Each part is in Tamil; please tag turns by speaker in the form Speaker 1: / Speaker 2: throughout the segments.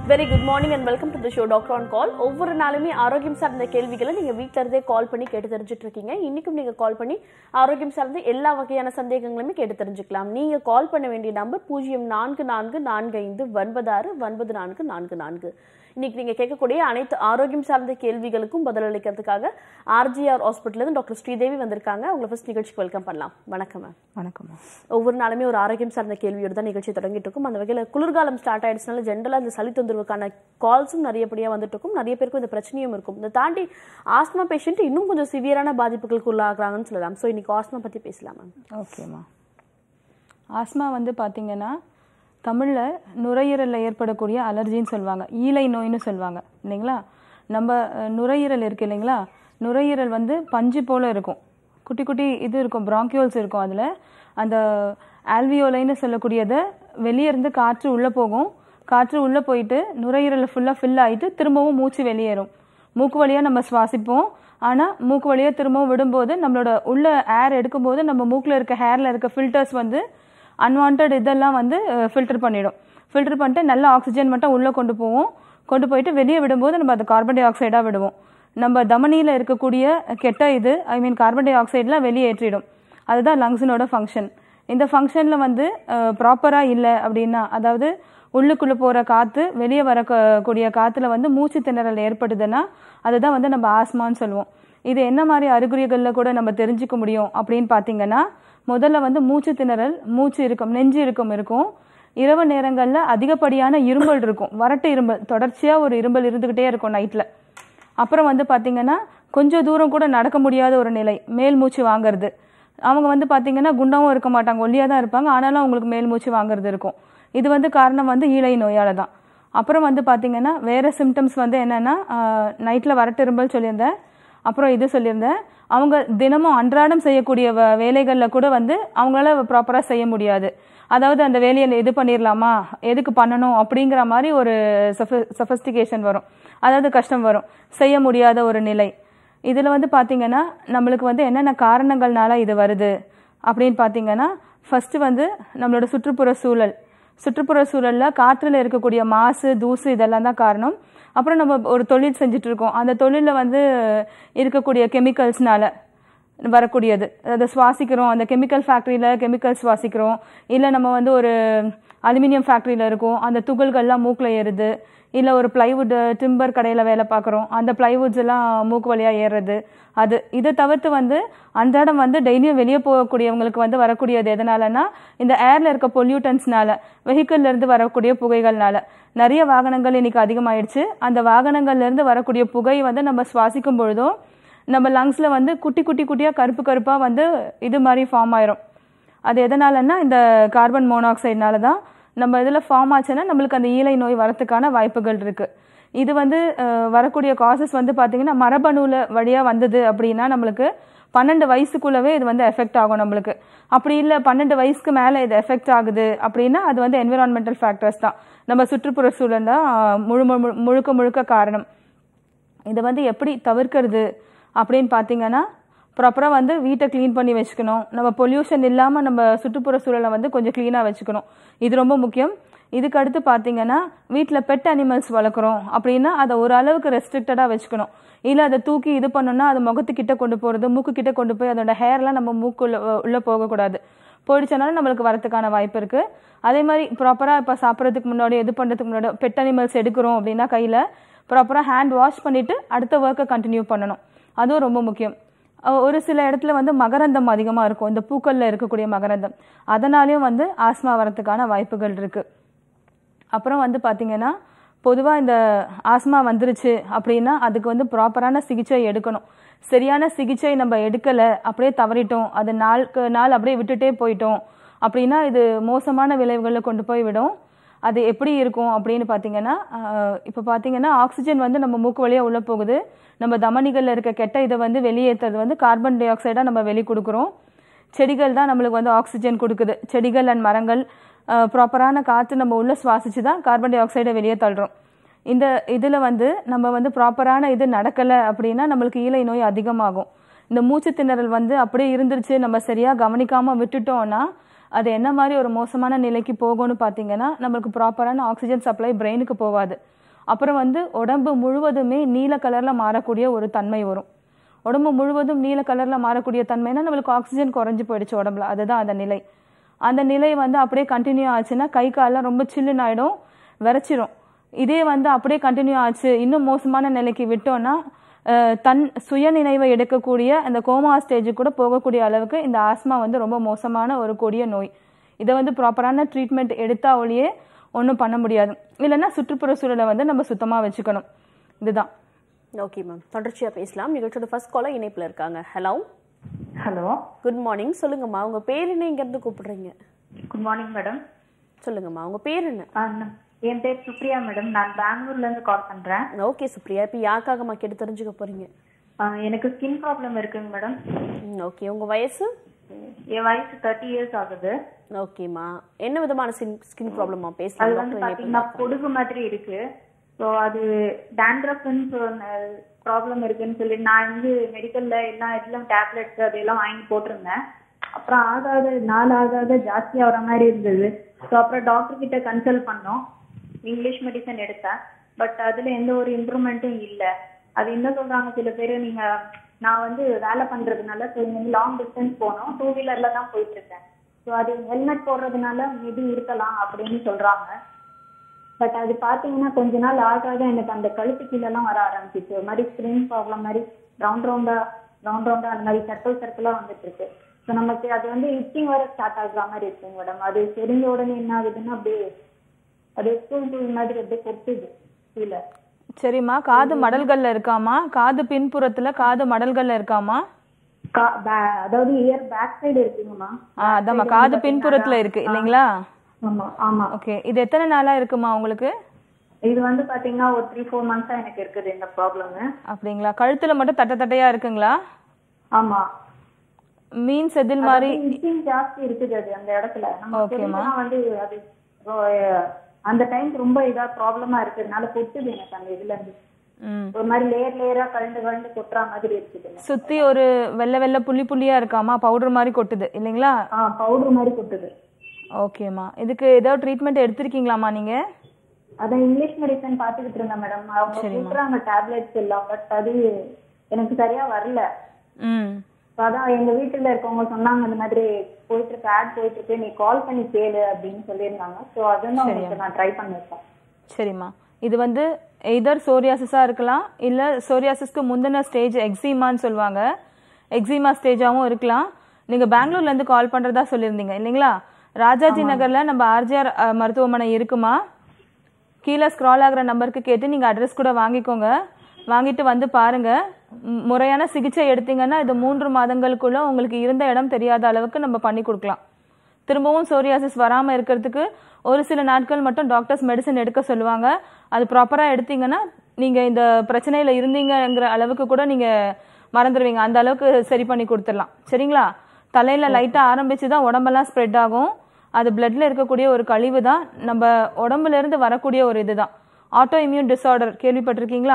Speaker 1: Very good morning and welcome to the show doctor on call ஒவ்வொரு நாளுமே ஆரோக்கியம் சார்ந்த கேள்விகளை நீங்க வீட்ல இருந்தே கால் பண்ணி கேட்டு தெரிஞ்சுட்டு இருக்கீங்க இன்னைக்கும் நீங்க கால் பண்ணி ஆரோக்கியம் சார்ந்த எல்லா வகையான சந்தேகங்களுமே கேட்டு தெரிஞ்சுக்கலாம் நீங்க கால் பண்ண வேண்டிய நம்பர் பூஜ்ஜியம் நான்கு நான்கு நான்கு ஐந்து ஒன்பது ஆறு ஒன்பது நான்கு நான்கு நான்கு இன்னைக்கு நீங்க கேட்கக்கூடிய அனைத்து ஆரோக்கியம் சார்ந்த கேள்விகளுக்கும் பதிலளிக்கிறதுக்காக ஆர்ஜிஆர் ஹாஸ்பிட்டல் இருந்து டாக்டர் ஸ்ரீதேவி வந்திருக்காங்க உங்களை ஃபர்ஸ்ட் நிகழ்ச்சிக்கு வெல்கம் பண்ணலாம் வணக்கம் மேம்
Speaker 2: வணக்கம்மா
Speaker 1: ஒவ்வொரு நாளுமே ஒரு ஆரோக்கியம் சார்ந்த கேள்வியோட தான் நிகழ்ச்சி தொடங்கிட்டு இருக்கும் அந்த வகையில் குளிர்காலம் ஸ்டார்ட் ஆயிடுச்சுனால ஜென்ரலாக இந்த சளி தொந்தரவுக்கான கால்ஸும் நிறையபடியாக வந்துட்டு இருக்கும் நிறைய பேருக்கும் இந்த பிரச்சனையும் இருக்கும் இதை தாண்டி ஆஸ்மா பேஷண்ட் இன்னும் கொஞ்சம் சிவியரான பாதிப்புகளுக்கு உள்ளாகிறாங்கன்னு சொல்லலாம் ஸோ இன்னைக்கு ஆஸ்மா பற்றி பேசலாம் மேம்
Speaker 2: ஓகேம்மா ஆஸ்மா வந்து பார்த்தீங்கன்னா தமிழில் நுரையீரலில் ஏற்படக்கூடிய அலர்ஜின்னு சொல்லுவாங்க ஈலை நோய்னு சொல்லுவாங்க இல்லைங்களா நம்ம அஹ், நுரையீரல் இருக்கு இல்லைங்களா நுரையீரல் வந்து பஞ்சு போல் இருக்கும் குட்டி குட்டி இது இருக்கும் bronchioles இருக்கும் அதில் அந்த ஆல்வியோலைன்னு சொல்லக்கூடியதை வெளியே இருந்து காற்று உள்ளே போகும் காற்று உள்ளே போயிட்டு நுரையீரல் ஃபுல்லாக ஃபில் ஆகிட்டு திரும்பவும் மூச்சு வெளியேறும் மூக்கு வழியாக நம்ம சுவாசிப்போம் ஆனால் மூக்கு வழியாக திரும்பவும் விடும்போது நம்மளோட உள்ள ஏர் எடுக்கும்போது நம்ம மூக்கில் இருக்க ஹேரில் இருக்க ஃபில்டர்ஸ் வந்து அன்வான்ட் இதெல்லாம் வந்து ஃபில்டர் பண்ணிடும் ஃபில்டர் பண்ணிட்டு நல்ல ஆக்சிஜன் மட்டும் உள்ளே கொண்டு போவோம் கொண்டு போயிட்டு வெளியே விடும்போது நம்ம அது கார்பன் டை ஆக்சைடாக விடுவோம் நம்ம தமனியில் இருக்கக்கூடிய கெட்ட இது ஐ மீன் கார்பன் டை ஆக்சைடெலாம் வெளியேற்றிடும் அதுதான் லங்ஸினோட ஃபங்க்ஷன் இந்த ஃபங்க்ஷனில் வந்து ப்ராப்பராக இல்லை அப்படின்னா அதாவது உள்ளுக்குள்ளே போகிற காற்று வெளியே வரக்கூடிய காற்றுல வந்து மூச்சு திணறல் ஏற்படுதுன்னா அதுதான் வந்து நம்ம ஆஸ்மான்னு சொல்லுவோம் இது என்ன மாதிரி அறிகுறிகளில் கூட நம்ம தெரிஞ்சுக்க முடியும் அப்படின்னு பார்த்தீங்கன்னா முதல்ல வந்து மூச்சு திணறல் மூச்சு இருக்கும் நெஞ்சு இருக்கும் இருக்கும் இரவு நேரங்களில் அதிகப்படியான இருமல் இருக்கும் வறட்டு இருமல் தொடர்ச்சியாக ஒரு இருமல் இருந்துக்கிட்டே இருக்கும் நைட்டில் அப்புறம் வந்து பார்த்தீங்கன்னா கொஞ்சம் தூரம் கூட நடக்க முடியாத ஒரு நிலை மேல் மூச்சு வாங்குறது அவங்க வந்து பார்த்தீங்கன்னா குண்டாவும் இருக்க மாட்டாங்க ஒல்லியாக தான் இருப்பாங்க ஆனாலும் அவங்களுக்கு மேல் மூச்சு வாங்குறது இருக்கும் இது வந்து காரணம் வந்து ஈழை நோயால் தான் அப்புறம் வந்து பார்த்தீங்கன்னா வேறு சிம்டம்ஸ் வந்து என்னென்னா நைட்டில் வரட்டு இருமல் சொல்லியிருந்தேன் அப்புறம் இது சொல்லியிருந்தேன் அவங்க தினமும் அன்றாடம் செய்யக்கூடிய வ- வேலைகளில் கூட வந்து அவங்களால ப்ராப்பராக செய்ய முடியாது அதாவது அந்த வேலையை இது பண்ணிடலாமா எதுக்கு பண்ணணும் அப்படிங்கிற மாதிரி ஒரு சஃபஸ்டிகேஷன் வரும் அதாவது கஷ்டம் வரும் செய்ய முடியாத ஒரு நிலை இதில் வந்து பார்த்தீங்கன்னா நம்மளுக்கு வந்து என்னென்ன காரணங்கள்னால இது வருது அப்படின்னு பார்த்தீங்கன்னா ஃபஸ்ட்டு வந்து நம்மளோட சுற்றுப்புற சூழல் சுற்றுப்புற சூழலில் காற்றில் இருக்கக்கூடிய மாசு தூசு இதெல்லாம் தான் காரணம் அப்புறம் நம்ம ஒரு தொழில் செஞ்சுட்டு இருக்கோம் அந்த தொழிலில் வந்து இருக்கக்கூடிய கெமிக்கல்ஸ்னால வரக்கூடியது அதை சுவாசிக்கிறோம் அந்த கெமிக்கல் ஃபேக்ட்ரியில் கெமிக்கல் சுவாசிக்கிறோம் இல்லை நம்ம வந்து ஒரு அலுமினியம் ஃபேக்ட்ரியில் இருக்கோம் அந்த துகள்கள்லாம் மூக்கில் ஏறுது இல்லை ஒரு பிளைவுட் டிம்பர் கடையில் வேலை பார்க்குறோம் அந்த பிளைவுட்ஸ் எல்லாம் மூக்கு வழியாக ஏறுறது அது இதை தவிர்த்து வந்து அன்றாடம் வந்து டெய்லியும் வெளியே போகக்கூடியவங்களுக்கு வந்து வரக்கூடியது எதனாலனா இந்த ஏரில் இருக்க பொல்யூட்டன்ஸ்னால வெஹிக்கிள்ல இருந்து வரக்கூடிய புகைகள்னால நிறைய வாகனங்கள் இன்னைக்கு அதிகமாயிடுச்சு அந்த வாகனங்கள்ல இருந்து வரக்கூடிய புகை வந்து நம்ம சுவாசிக்கும் பொழுதும் நம்ம லங்ஸில் வந்து குட்டி குட்டி குட்டியாக கருப்பு கருப்பாக வந்து இது மாதிரி ஃபார்ம் ஆயிரும் அது எதனாலன்னா இந்த கார்பன் மோனாக்சைடுனால தான் நம்ம இதில் ஃபார்ம் ஆச்சுன்னா நம்மளுக்கு அந்த ஈலை நோய் வரத்துக்கான வாய்ப்புகள் இருக்குது இது வந்து அஹ், வரக்கூடிய காசஸ் வந்து பார்த்திங்கன்னா மரபணுவில் வழியாக வந்தது அப்படின்னா நம்மளுக்கு பன்னெண்டு வயசுக்குள்ளவே இது வந்து எஃபெக்ட் ஆகும் நம்மளுக்கு அப்படி இல்லை பன்னெண்டு வயசுக்கு மேலே இது எஃபெக்ட் ஆகுது அப்படின்னா அது வந்து என்விரான்மெண்டல் ஃபேக்டர்ஸ் தான் நம்ம சுற்றுப்புற சூழல் தான் அஹ், முழு முழு- முழுக்க முழுக்க காரணம் இதை வந்து எப்படி தவிர்க்கிறது அப்படின்னு பார்த்தீங்கன்னா ப்ராப்பராக வந்து வீட்டை க்ளீன் பண்ணி வச்சுக்கணும் நம்ம பொல்யூஷன் இல்லாமல் நம்ம சுற்றுப்புற சூழலை வந்து கொஞ்சம் க்ளீனாக வச்சுக்கணும் இது ரொம்ப முக்கியம் இதுக்கு அடுத்து பார்த்தீங்கன்னா வீட்டில் பெட் அனிமல்ஸ் வளர்க்குறோம் அப்படின்னா அதை ஓரளவுக்கு ரெஸ்ட்ரிக்டடாக வச்சுக்கணும் இல்லை அதை தூக்கி இது பண்ணோம்னா அது முகத்துக்கிட்ட கொண்டு போகிறது மூக்கு கிட்ட கொண்டு போய் அதோட ஹேர்லாம் நம்ம மூக்குள்ள உள்ளே போகக்கூடாது போயிடுச்சனால நம்மளுக்கு வரதுக்கான வாய்ப்பு இருக்குது அதே மாதிரி ப்ராப்பராக இப்போ சாப்பிட்றதுக்கு முன்னாடி இது பண்ணுறதுக்கு முன்னாடி பெட் அனிமல்ஸ் எடுக்கிறோம் அப்படின்னா கையில் ப்ராப்பராக ஹேண்ட் வாஷ் பண்ணிவிட்டு அடுத்த ஒர்க்கை கண்டினியூ பண்ணணும் அதுவும் ரொம்ப முக்கியம் அஹ் ஒரு சில இடத்துல வந்து மகரந்தம் அதிகமாக இருக்கும் இந்த பூக்கள்ல இருக்கக்கூடிய மகரந்தம் அதனாலேயும் வந்து ஆஸ்மா வரதுக்கான வாய்ப்புகள் இருக்குது அப்புறம் வந்து பார்த்தீங்கன்னா பொதுவாக இந்த ஆஸ்மா வந்துருச்சு அப்படின்னா அதுக்கு வந்து ப்ராப்பரான சிகிச்சை எடுக்கணும் சரியான சிகிச்சை நம்ம எடுக்கலை அப்படியே தவறிட்டோம் அது நாளுக்கு நாள் அப்படியே விட்டுட்டே போயிட்டோம் அப்படின்னா இது மோசமான விளைவுகளில் கொண்டு போய் விடும் அது எப்படி இருக்கும் அப்படின்னு பார்த்தீங்கன்னா இப்போ பார்த்தீங்கன்னா ஆக்சிஜன் வந்து நம்ம மூக்கு வழியாக உள்ளே போகுது நம்ம தமனிகளில் இருக்க கெட்ட இதை வந்து வெளியேற்றுறது வந்து கார்பன் டை ஆக்சைடாக நம்ம வெளி கொடுக்குறோம் செடிகள் தான் நம்மளுக்கு வந்து ஆக்சிஜன் கொடுக்குது செடிகள் அண்ட் மரங்கள் ப்ராப்பரான காற்று நம்ம உள்ள சுவாசிச்சு தான் கார்பன் டை ஆக்சைடை வெளியே தள்ளுறோம் இந்த இதில் வந்து நம்ம வந்து ப்ராப்பரான இது நடக்கலை அப்படின்னா நம்மளுக்கு ஈலை நோய் அதிகமாகும் இந்த மூச்சு திணறல் வந்து அப்படியே இருந்துருச்சு நம்ம சரியாக கவனிக்காமல் விட்டுட்டோம்னா அது என்ன மாதிரி ஒரு மோசமான நிலைக்கு போகும்னு பார்த்தீங்கன்னா நம்மளுக்கு ப்ராப்பரான ஆக்சிஜன் சப்ளை பிரெயினுக்கு போகாது அப்புறம் வந்து உடம்பு முழுவதுமே நீல கலரில் மாறக்கூடிய ஒரு தன்மை வரும் உடம்பு முழுவதும் நீல கலரில் மாறக்கூடிய தன்மைனா நம்மளுக்கு ஆக்சிஜன் குறைஞ்சு போயிடுச்சு உடம்புல அதுதான் அந்த நிலை அந்த நிலை வந்து அப்படியே கண்டினியூ ஆச்சுன்னா கை காலெல்லாம் ரொம்ப சில்லுன்னு ஆயிடும் விரைச்சிரும் இதே வந்து அப்படியே கண்டினியூ ஆச்சு இன்னும் மோசமான நிலைக்கு விட்டோம்னா அஹ், தன் சுயநினைவை எடுக்கக்கூடிய அந்த கோமா ஸ்டேஜுக்கு கூட போகக்கூடிய அளவுக்கு இந்த ஆஸ்மா வந்து ரொம்ப மோசமான ஒரு கொடிய நோய் இதை வந்து ப்ராப்பரான ட்ரீட்மெண்ட் எடுத்தா ஒழியே ஒன்றும் பண்ண முடியாது இல்லைன்னா சுற்றுப்புற சூழலை வந்து நம்ம சுத்தமாக வச்சுக்கணும் இதுதான்
Speaker 1: ஓகே மேம் தொடர்ச்சியா பேசலாம் நிகழ்ச்சியோட ஃபர்ஸ்ட் காலர் இணைப்புல இருக்காங்க ஹலோ
Speaker 3: ஹலோ
Speaker 1: குட் மார்னிங் சொல்லுங்கம்மா உங்க பேர் என்ன இங்க இருந்து கூப்பிடுறீங்க
Speaker 3: குட் மார்னிங் மேடம்
Speaker 1: சொல்லுங்கம்மா உங்க பேர் என்ன
Speaker 3: என் பேர் சுப்ரியா மேடம் நான் பெங்களூர்ல இருந்து கால் பண்றேன்
Speaker 1: ஓகே சுப்ரியா இப்போ யாருக்காகம்மா கேட்டு தெரிஞ்சுக்க போறீங்க
Speaker 3: ஆ, எனக்கு ஸ்கின் ப்ராப்ளம் இருக்குங்க மேடம்
Speaker 1: ஓகே உங்க வயசு
Speaker 3: என் வயசு தேர்ட்டி இயர்ஸ் ஆகுது
Speaker 1: ஓகேம்மா என்ன விதமான ஸ்கின் ஸ்கின் ப்ராப்ளமா
Speaker 3: அது
Speaker 1: பேசலாம்
Speaker 3: வந்து
Speaker 1: டாக்டர்
Speaker 3: பாத்தீங்கன்னா பொடுகு மாதிரி இருக்கு ஸோ அது டேண்ட்ரஃப்னு ப்ராப்ளம் இருக்குன்னு சொல்லி நான் வந்து மெடிக்கல்ல எல்லாம் எல்லாம் டேப்லெட்ஸ் அதெல்லாம் வாங்கி போட்டிருந்தேன் அப்புறம் ஆக ஆக நாள் ஆக ஆக ஜாஸ்தி ஆகிற மாதிரி இருந்தது ஸோ அப்புறம் டாக்டர் கிட்ட கன்சல்ட் பண்ணோம் இங்கிலீஷ் மெடிசன் எடுத்தேன் பட் அதுல எந்த ஒரு இம்ப்ரூவ்மெண்ட்டும் இல்லை அது என்ன சொல்றாங்க சில பேர் நீங்க நான் வந்து வேலை பண்றதுனால ஸோ இங்க லாங் டிஸ்டன்ஸ் போனோம் டூ வீலர்ல தான் போயிட்டு இருக்கேன் ஸோ அது ஹெல்மெட் போடுறதுனால மேபி இருக்கலாம் அப்படின்னு சொல்றாங்க பட் அது பாத்தீங்கன்னா கொஞ்ச நாள் ஆக ஆக எனக்கு அந்த கழுத்து கீழெல்லாம் வர ஆரம்பிச்சிச்சு ஒரு மாதிரி ஸ்கிரீன் ப்ராப்ளம் மாதிரி ரவுண்ட் ரவுண்டா ரவுண்ட் ரவுண்டா அந்த மாதிரி சர்க்கிள் சர்க்கிளா வந்துட்டு இருக்கு ஸோ நமக்கு அது வந்து இச்சிங் வர ஸ்டார்ட் ஆகுற மாதிரி இருக்குங்க மேடம் அது தெரிஞ்ச உடனே என்ன ஆகுதுன்னா அப்படியே அது ஸ்கூல் டூல் மாதிரி அப்படியே கொட்டுது கீழே
Speaker 2: சரிம்மா காது மடல்கள்ல இருக்காமா காது பின்புறத்துல காது மடல்கள்ல இருக்காமா
Speaker 3: கா- பே- அதாவது இயர் பேக் சைடு இருக்குங்கம்மா
Speaker 2: ஆ அதாம்மா காது பின்புறத்துல இருக்கு இல்லைங்களா
Speaker 3: ஆமா ஆமா
Speaker 2: ஓகே இது எத்தனை நாளா இருக்குமா உங்களுக்கு
Speaker 3: இது வந்து பாத்தீங்கன்னா ஒரு த்ரீ ஃபோர் மந்த்ஸா எனக்கு இருக்குது இந்த ப்ராப்ளம்
Speaker 2: அப்படிங்களா கழுத்துல மட்டும் தட்டை தட்டையா இருக்குங்களா
Speaker 3: ஆமா
Speaker 2: மீன் செதில் மாதிரி
Speaker 3: இச்சிங் ஜாஸ்தி இருக்குது அது அந்த இடத்துல நம்ம
Speaker 2: ஓகேம்மா.
Speaker 3: தெரிஞ்சா வந்து அது ரொ- அந்த டைம் ரொம்ப இதா ப்ராப்ளமா இருக்கிறதுனால கொட்டுது எனக்கு அந்த இதுல இருந்து
Speaker 2: ம்
Speaker 3: ஒரு மாதிரி லேயர் லேயரா கலந்து கலந்து கொட்டுற மாதிரி இருக்குது
Speaker 2: சுத்தி ஒரு வெள்ளை வெள்ளை புள்ளி புள்ளியா இருக்காமா பவுடர் மாதிரி கொட்டுது இல்லைங்களா
Speaker 3: ஆ பவுடர் மாதிரி கொட்டுது
Speaker 2: ஓகேம்மா இதுக்கு ஏதாவது ட்ரீட்மெண்ட் எடுத்திருக்கீங்களாம்மா நீங்க
Speaker 3: அதான் இங்கிலீஷ் மெடிசன் பாத்துக்கிட்டு இருந்தேன் மேடம் அவங்க கொடுக்குறாங்க டேப்லெட்ஸ் எல்லாம் பட் அது எனக்கு சரியா வரல
Speaker 2: ம்
Speaker 3: So அதான் எங்க வீட்டுல இருக்கவங்க சொன்னாங்க இந்த மாதிரி போயிட்டு இருக்கு ஆட் போயிட்டு இருக்கு நீ கால் பண்ணி கேளு அப்படின்னு சொல்லியிருந்தாங்க ஸோ அதான் உங்களுக்கு நான் ட்ரை பண்ணிருக்கேன்
Speaker 2: சரிம்மா இது வந்து எய்தர் சோரியாசிஸாக இருக்கலாம் இல்லை சோரியாசிஸ்க்கு முந்தின ஸ்டேஜ் எக்ஸிமான்னு சொல்லுவாங்க எக்ஸிமா ஸ்டேஜாகவும் இருக்கலாம் நீங்கள் பெங்களூர்லேருந்து கால் பண்ணுறதா சொல்லியிருந்தீங்க இல்லைங்களா ராஜாஜி நகரில் நம்ம ஆர்ஜிஆர் மருத்துவமனை இருக்குமா கீழே ஸ்க்ரால் ஆகுற நம்பருக்கு கேட்டு நீங்கள் அட்ரஸ் கூட வாங்கிக்கோங்க வாங்கிட்டு வந்து பாருங்க ம், முறையான சிகிச்சை எடுத்தீங்கன்னா இது மூன்று மாதங்களுக்குள்ள உங்களுக்கு இருந்த இடம் தெரியாத அளவுக்கு நம்ம பண்ணி கொடுக்கலாம் திரும்பவும் சோரியாசிஸ் வராமல் இருக்கிறதுக்கு ஒரு சில நாட்கள் மட்டும் டாக்டர்ஸ் மெடிசன் எடுக்க சொல்லுவாங்க அது ப்ராப்பராக எடுத்தீங்கன்னா நீங்கள் இந்த பிரச்சனையில் இருந்தீங்கங்கிற அளவுக்கு கூட நீங்கள் மறந்துடுவீங்க அந்த அளவுக்கு சரி பண்ணி கொடுத்துடலாம் சரிங்களா தலையில் லைட்டாக ஆரம்பிச்சு தான் உடம்பெல்லாம் ஸ்ப்ரெட் ஆகும் அது பிளட்ல இருக்கக்கூடிய ஒரு கழிவு தான் நம்ம உடம்புல இருந்து வரக்கூடிய ஒரு இதுதான் ஆட்டோ இம்யூன் டிஸார்டர் கேள்விப்பட்டிருக்கீங்களா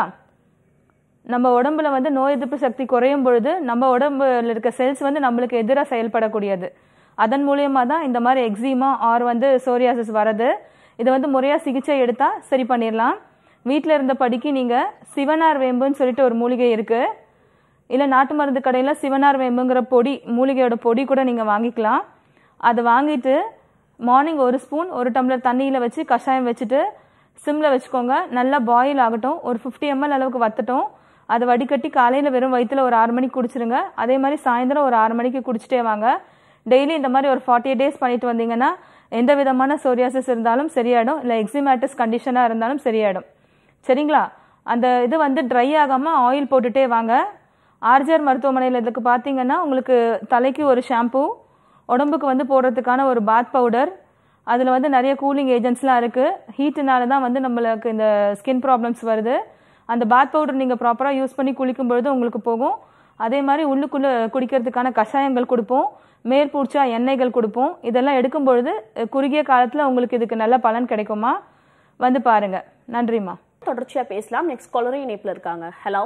Speaker 2: நம்ம உடம்புல வந்து நோய் எதிர்ப்பு சக்தி குறையும் பொழுது நம்ம உடம்புல இருக்க செல்ஸ் வந்து நம்மளுக்கு எதிராக செயல்படக்கூடியது அதன் மூலியமா தான் இந்த மாதிரி எக்ஸிமா ஆர் வந்து சோரியாசிஸ் வரது இதை வந்து முறையாக சிகிச்சை எடுத்தா சரி பண்ணிடலாம் வீட்டில் இருந்த படிக்கு நீங்கள் சிவனார் வேம்புன்னு சொல்லிட்டு ஒரு மூலிகை இருக்கு இல்லை நாட்டு மருந்து கடையில் சிவனார் வேம்புங்கிற பொடி மூலிகையோட பொடி கூட நீங்கள் வாங்கிக்கலாம் அதை வாங்கிட்டு மார்னிங் ஒரு ஸ்பூன் ஒரு டம்ளர் தண்ணியில் வச்சு கஷாயம் வச்சுட்டு சிம்மில் வச்சுக்கோங்க நல்லா பாயில் ஆகட்டும் ஒரு ஃபிஃப்டி எம்எல் அளவுக்கு வத்தட்டும் அதை வடிகட்டி காலையில் வெறும் வயிற்றுல ஒரு ஆறு மணிக்கு குடிச்சிருங்க அதே மாதிரி சாயந்தரம் ஒரு ஆறு மணிக்கு குடிச்சிட்டே வாங்க டெய்லி இந்த மாதிரி ஒரு ஃபார்ட்டி டேஸ் பண்ணிட்டு வந்தீங்கன்னா எந்த விதமான சோரியாசிஸ் இருந்தாலும் சரியாயிடும் இல்லை எக்ஸிமேட்டிஸ் கண்டிஷனாக இருந்தாலும் சரியாயிடும் சரிங்களா அந்த இது வந்து ட்ரை ஆகாமல் ஆயில் போட்டுட்டே வாங்க ஆர்ஜிஆர் மருத்துவமனையில் இதுக்கு பார்த்தீங்கன்னா உங்களுக்கு தலைக்கு ஒரு ஷாம்பு உடம்புக்கு வந்து போடுறதுக்கான ஒரு பாத் பவுடர் அதில் வந்து நிறைய கூலிங் ஏஜென்ட்ஸ்லாம் இருக்குது ஹீட்டுனால தான் வந்து நம்மளுக்கு இந்த ஸ்கின் ப்ராப்ளம்ஸ் வருது அந்த பாத் பவுடர் நீங்கள் ப்ராப்பராக யூஸ் பண்ணி குளிக்கும் பொழுது உங்களுக்கு போகும் அதே மாதிரி உள்ளுக்குள்ளே குடிக்கிறதுக்கான கஷாயங்கள் கொடுப்போம் மேற்பூச்சா எண்ணெய்கள் கொடுப்போம் இதெல்லாம் எடுக்கும் பொழுது அஹ், குறுகிய காலத்தில் உங்களுக்கு இதுக்கு நல்ல பலன் கிடைக்குமா வந்து பாருங்க நன்றிம்மா
Speaker 1: தொடர்ச்சியா பேசலாம் நெக்ஸ்ட் காலரும் இணைப்புல இருக்காங்க ஹலோ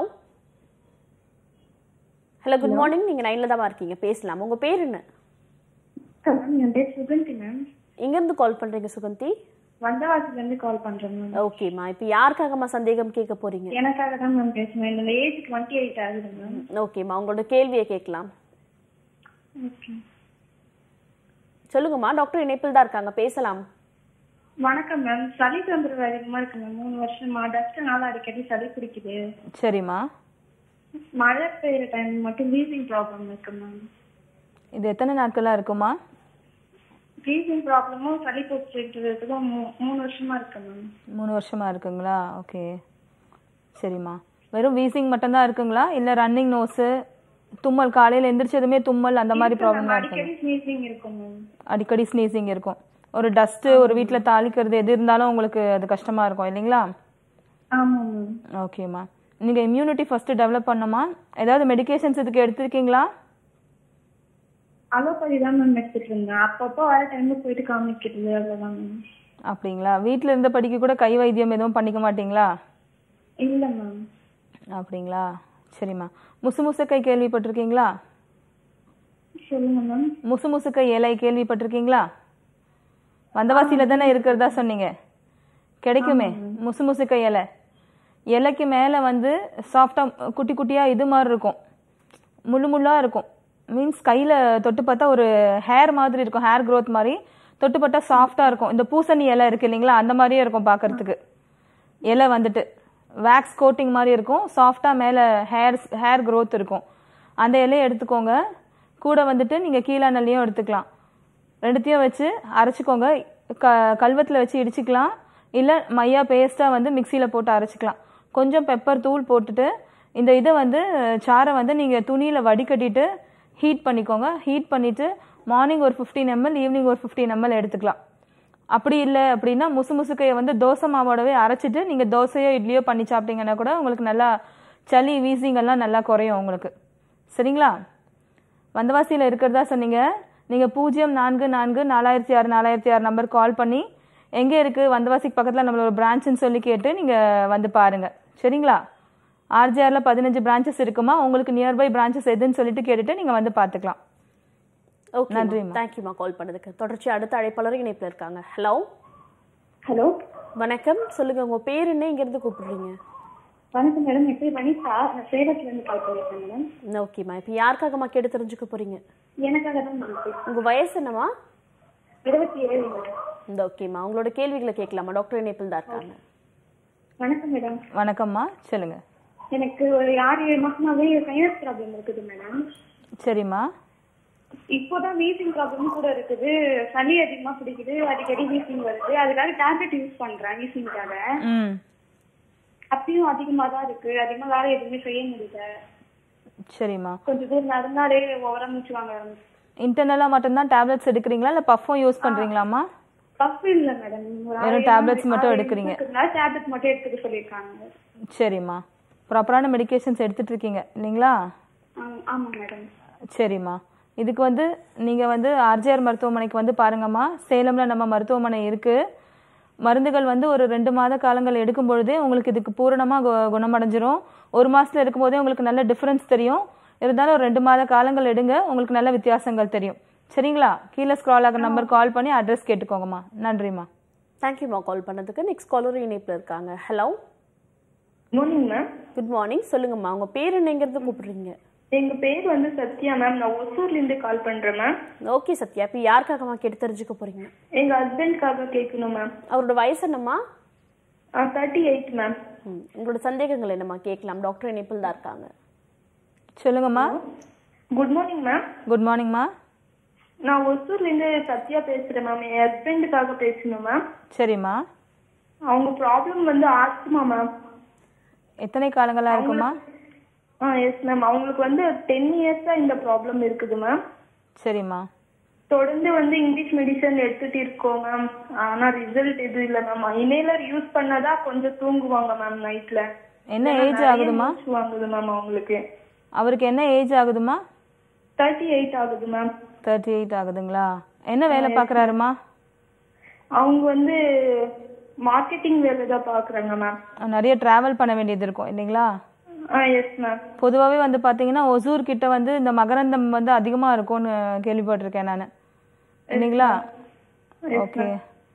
Speaker 1: ஹலோ குட் மார்னிங் நீங்க லைன்ல தான் இருக்கீங்க பேசலாம் உங்க பேர் என்ன
Speaker 3: மேம் என் பேர் சுகந்தி மேம்
Speaker 1: எங்க இருந்து கால் பண்றீங்க சுகந்தி
Speaker 3: வந்தவாசில இருந்து கால் பண்றேன் மேம்
Speaker 1: ஓகேம்மா இப்போ யாருக்காகம்மா சந்தேகம் கேட்க போறீங்க
Speaker 3: எனக்காக தான் மேம் பேசுவேன் இந்த ஏஜ் டுவெண்ட்டி எயிட் ஆகுது மேம்
Speaker 1: ஓகேம்மா உங்களோட கேள்வியை கேட்கலாம்
Speaker 3: ஓகே
Speaker 1: சொல்லுங்கம்மா டாக்டர் இணைப்பில் தான் இருக்காங்க பேசலாம்
Speaker 3: வணக்கம் மேம் சளி தொந்தரவு அதிகமா இருக்கு மேம் மூணு வருஷமா டஸ்ட்னால அடிக்கடி சளி பிடிக்குது
Speaker 2: சரிம்மா
Speaker 3: மழை பெய்யுற டைம் மட்டும் வீசிங் ப்ராப்ளம் இருக்கு மேம்
Speaker 2: இது எத்தனை நாட்களாக இருக்குமா
Speaker 3: வீசிங் ப்ராப்ளமும் சளி பிடிச்சிட்டுறதுக்கும் மூணு வருஷமா இருக்கு மேம்
Speaker 2: மூணு வருஷமா இருக்குங்களா ஓகே சரிம்மா வெறும் வீசிங் மட்டும்தான் இருக்குங்களா இல்லை ரன்னிங் நோஸு தும்மல் காலையில் எந்திரிச்சதுமே தும்மல் அந்த மாதிரி ப்ராப்ளம் தான் இருக்குங்க
Speaker 3: அடிக்கடி ஸ்னீசிங் இருக்கும் மேம்
Speaker 2: அடிக்கடி ஸ்னீசிங் இருக்கும் ஒரு டஸ்ட்டு ஒரு வீட்டில் தாளிக்கிறது எது இருந்தாலும் உங்களுக்கு அது கஷ்டமாக இருக்கும் இல்லைங்களா
Speaker 3: ஆமா மேம்
Speaker 2: ஓகேம்மா நீங்கள் இம்யூனிட்டி ஃபஸ்ட்டு டெவலப் பண்ணுமா ஏதாவது மெடிகேஷன்ஸ் இதுக்கு எடுத்திருக்கீங்களா
Speaker 3: அலோபதி தான் மேம் எடுத்துட்டு இருந்தேன் அப்பப்போ வர டைம்ல போயிட்டு காமிக்கிறது அவ்வளவுதான் மேம்
Speaker 2: அப்படிங்களா வீட்டில் இருந்த படிக்க கூட கை வைத்தியம் எதுவும் பண்ணிக்க மாட்டீங்களா
Speaker 3: இல்ல மேம்
Speaker 2: அப்படிங்களா சரிம்மா முசு முசுக்கை கேள்விப்பட்டிருக்கீங்களா
Speaker 3: சொல்லுங்க மேம்
Speaker 2: முசு முசுக்கை இலை கேள்விப்பட்டிருக்கீங்களா வந்தவாசியில தானே இருக்கிறதா சொன்னீங்க கிடைக்குமே முசு முசுக்கை இலை இலைக்கு மேலே வந்து சாஃப்டாக குட்டி குட்டியாக இது மாதிரி இருக்கும் முள்ளு முள்ளாக இருக்கும் மீன்ஸ் கையில் தொட்டு பார்த்தா ஒரு ஹேர் மாதிரி இருக்கும் ஹேர் growth மாதிரி தொட்டு பார்த்தா சாஃப்டாக இருக்கும் இந்த பூசணி இலை இருக்கு இல்லைங்களா அந்த மாதிரியே இருக்கும் பார்க்கறதுக்கு இலை வந்துட்டு வேக்ஸ் கோட்டிங் மாதிரி இருக்கும் சாஃப்டாக மேலே ஹேர் ஹேர் growth இருக்கும் அந்த இலையை எடுத்துக்கோங்க கூட வந்துட்டு நீங்கள் கீழாநெல்லியும் எடுத்துக்கலாம் ரெண்டுத்தையும் வச்சு அரைச்சிக்கோங்க க கல்வத்தில் வச்சு இடிச்சிக்கலாம் இல்லை மையா பேஸ்ட்டாக வந்து மிக்சியில் போட்டு அரைச்சிக்கலாம் கொஞ்சம் பெப்பர் தூள் போட்டுட்டு இந்த இதை வந்து சாரை வந்து நீங்கள் துணியில் வடிகட்டிட்டு ஹீட் பண்ணிக்கோங்க ஹீட் பண்ணிவிட்டு மார்னிங் ஒரு ஃபிஃப்டீன் எம்எல் ஈவினிங் ஒரு ஃபிஃப்டீன் எம்எல் எடுத்துக்கலாம் அப்படி இல்லை அப்படின்னா முசு முசுக்கையை வந்து தோசை மாவோடவே அரைச்சிட்டு நீங்கள் தோசையோ இட்லியோ பண்ணி சாப்பிட்டீங்கன்னா கூட உங்களுக்கு நல்லா சளி வீசிங் எல்லாம் நல்லா குறையும் உங்களுக்கு சரிங்களா வந்தவாசியில் இருக்கிறதா சொன்னீங்க நீங்கள் பூஜ்ஜியம் நான்கு நான்கு நாலாயிரத்தி ஆறு நாலாயிரத்தி ஆறு நம்பர் கால் பண்ணி எங்கே இருக்குது வந்தவாசிக்கு பக்கத்தில் நம்மளோட பிரான்ச்சுன்னு சொல்லி கேட்டு நீங்கள் வந்து பாருங்கள் சரிங்களா ஆர்ஜிஆரில் பதினஞ்சு பிரான்ச்சஸ் இருக்குமா உங்களுக்கு நியர்பை பிரான்ச்சஸ் எதுன்னு சொல்லிட்டு கேட்டுட்டு நீங்கள் வந்து பார்த்துக்கலாம்
Speaker 1: ஓகே
Speaker 2: நன்றிம்மா.
Speaker 1: தேங்க்யூம்மா கால் பண்ணதுக்கு தொடர்ச்சி அடுத்த அழைப்பாளர் இணைப்பில் இருக்காங்க ஹலோ
Speaker 3: ஹலோ
Speaker 1: வணக்கம் சொல்லுங்க உங்க பேர் என்ன இங்கிருந்து கூப்பிடுறீங்க
Speaker 3: வணக்கம் மேடம் என் பேர் வனிதா நான் சேலத்துல இருந்து கால் பண்ணிருக்கேன் மேடம்
Speaker 1: ஓகேம்மா இப்போ யாருக்காகம்மா கேட்டு தெரிஞ்சுக்க போறீங்க
Speaker 3: எனக்காக தான் மேம் பேசுறேன்.
Speaker 1: உங்க வயசு என்னம்மா
Speaker 3: இருபத்தி ஏழு மேடம்
Speaker 1: இந்த ஓகேம்மா உங்களோட கேள்விகளை கேட்கலாமா டாக்டர் இணைப்பில் தான் இருக்காங்க
Speaker 3: வணக்கம் மேடம்
Speaker 2: வணக்கம்மா சொல்லுங்கள்
Speaker 3: எனக்கு ஒரு ஆறு ஏழு மாசமாவே சைனஸ் ப்ராப்ளம் இருக்குது மேடம்
Speaker 2: சரிம்மா
Speaker 3: இப்போதான் வீசிங் ப்ராப்ளம் கூட இருக்குது சளி அதிகமா பிடிக்குது அடிக்கடி வீசிங் வருது அதுக்காக டேப்லெட் யூஸ் பண்றேன் வீசிங்காக
Speaker 2: ம்
Speaker 3: அப்பயும் அதிகமா தான் இருக்கு அதிகமா வேலை எதுவுமே செய்ய முடியல
Speaker 2: சரிம்மா
Speaker 3: கொஞ்ச தூரம் நடந்தாலே உரமிச்சு வாங்க
Speaker 2: இன்டர்னலாக மட்டும்தான் டேப்லெட்ஸ் எடுக்கிறீங்களா இல்லை பஃப்பும் யூஸ் பண்ணுறீங்களாம்மா
Speaker 3: பஃப் இல்ல மேடம்
Speaker 2: வெறும் tablets மட்டும் எடுக்கிறீங்க.
Speaker 3: டேப்லெட் மட்டும் எடுத்துக்க சொல்லியிருக்காங்க
Speaker 2: சரிம்மா ப்ராப்பரான மெடிகேஷன்ஸ் எடுத்துட்டு இருக்கீங்க இல்லைங்களா
Speaker 3: ஆ- ஆமா மேடம்
Speaker 2: சரிம்மா இதுக்கு வந்து நீங்கள் வந்து ஆர்ஜிஆர் மருத்துவமனைக்கு வந்து பாருங்கம்மா சேலமில் நம்ம மருத்துவமனை இருக்குது மருந்துகள் வந்து ஒரு ரெண்டு மாத காலங்கள் எடுக்கும் பொழுதே உங்களுக்கு இதுக்கு பூரணமாக கு குணமடைஞ்சிரும் ஒரு மாதத்தில் எடுக்கும்போதே உங்களுக்கு நல்ல டிஃப்ரென்ஸ் தெரியும் இருந்தாலும் ஒரு ரெண்டு மாத காலங்கள் எடுங்க உங்களுக்கு நல்ல வித்தியாசங்கள் தெரியும் சரிங்களா கீழே ஸ்க்ரால் ஆகிற நம்பர் கால் பண்ணி அட்ரஸ் கேட்டுக்கோங்கம்மா நன்றிம்மா
Speaker 1: தேங்க்யூம்மா கால் பண்ணதுக்கு நெக்ஸ்ட் காலர் இணைப்பில் இருக்காங்க hello
Speaker 3: morning ma'am
Speaker 1: good morning சொல்லுங்கம்மா உங்க பேர் என்ன இங்கிருந்து கூப்பிடுறீங்க
Speaker 3: எங்க பேர் வந்து சத்யா மேம் நான் ஒசூர்ல இருந்து கால் பண்றேன் மேம்
Speaker 1: ஓகே சத்யா இப்போ யாருக்காகம்மா கேட்டு தெரிஞ்சுக்க போறீங்க
Speaker 3: எங்க ஹஸ்பண்ட்காக கேட்கணும் மேம்
Speaker 1: அவரோட வயசு என்னம்மா
Speaker 3: தேர்ட்டி எயிட் மேம்
Speaker 1: ம், உங்களோட சந்தேகங்கள் என்னம்மா கேட்கலாம் டாக்டர் இணைப்பில் தான் இருக்காங்க
Speaker 2: சொல்லுங்கம்மா
Speaker 3: குட் மார்னிங் மேம்
Speaker 2: குட் மார்னிங்மா
Speaker 3: நான் ஒசூர்ல இருந்து சத்யா பேசுறேன் மேம் என் ஹஸ்பண்டுக்காக பேசணும் மேம்
Speaker 2: சரிம்மா
Speaker 3: அவங்க ப்ராப்ளம் வந்து ஆஸ்துமா மேம்
Speaker 2: எத்தனை காலங்களாக இருக்குமா
Speaker 3: ஆ எஸ் மேம் அவங்களுக்கு வந்து டென் இயர்ஸா இந்த ப்ராப்ளம் இருக்குது மேம்
Speaker 2: சரிம்மா
Speaker 3: தொடர்ந்து வந்து இங்கிலீஷ் மெடிசன் எடுத்துட்டு இருக்கோம் மேம் ஆனா ரிசல்ட் எதுவும் இல்ல மேம் இனேலர் யூஸ் பண்ணதா கொஞ்சம் தூங்குவாங்க மேம் நைட்ல
Speaker 2: என்ன ஏஜ் ஆகுதுமா
Speaker 3: வாங்குது மேம் அவங்களுக்கு
Speaker 2: அவருக்கு என்ன ஏஜ் ஆகுதுமா
Speaker 3: தேர்ட்டி எயிட் ஆகுது மேம்
Speaker 2: தேர்ட்டி எயிட் ஆகுதுங்களா என்ன வேலை பார்க்குறாருமா
Speaker 3: அவங்க வந்து மார்க்கெட்டிங் வேலை தான் பாக்குறாங்க மேம்
Speaker 2: நிறைய ட்ராவல் பண்ண வேண்டியது இருக்கும் இல்லைங்களா
Speaker 3: ஆ எஸ் மேம்
Speaker 2: பொதுவாகவே வந்து பார்த்தீங்கன்னா ஒசூர் கிட்ட வந்து இந்த மகரந்தம் வந்து அதிகமாக இருக்கும்னு கேள்விப்பட்டிருக்கேன் நான் இல்லைங்களா okay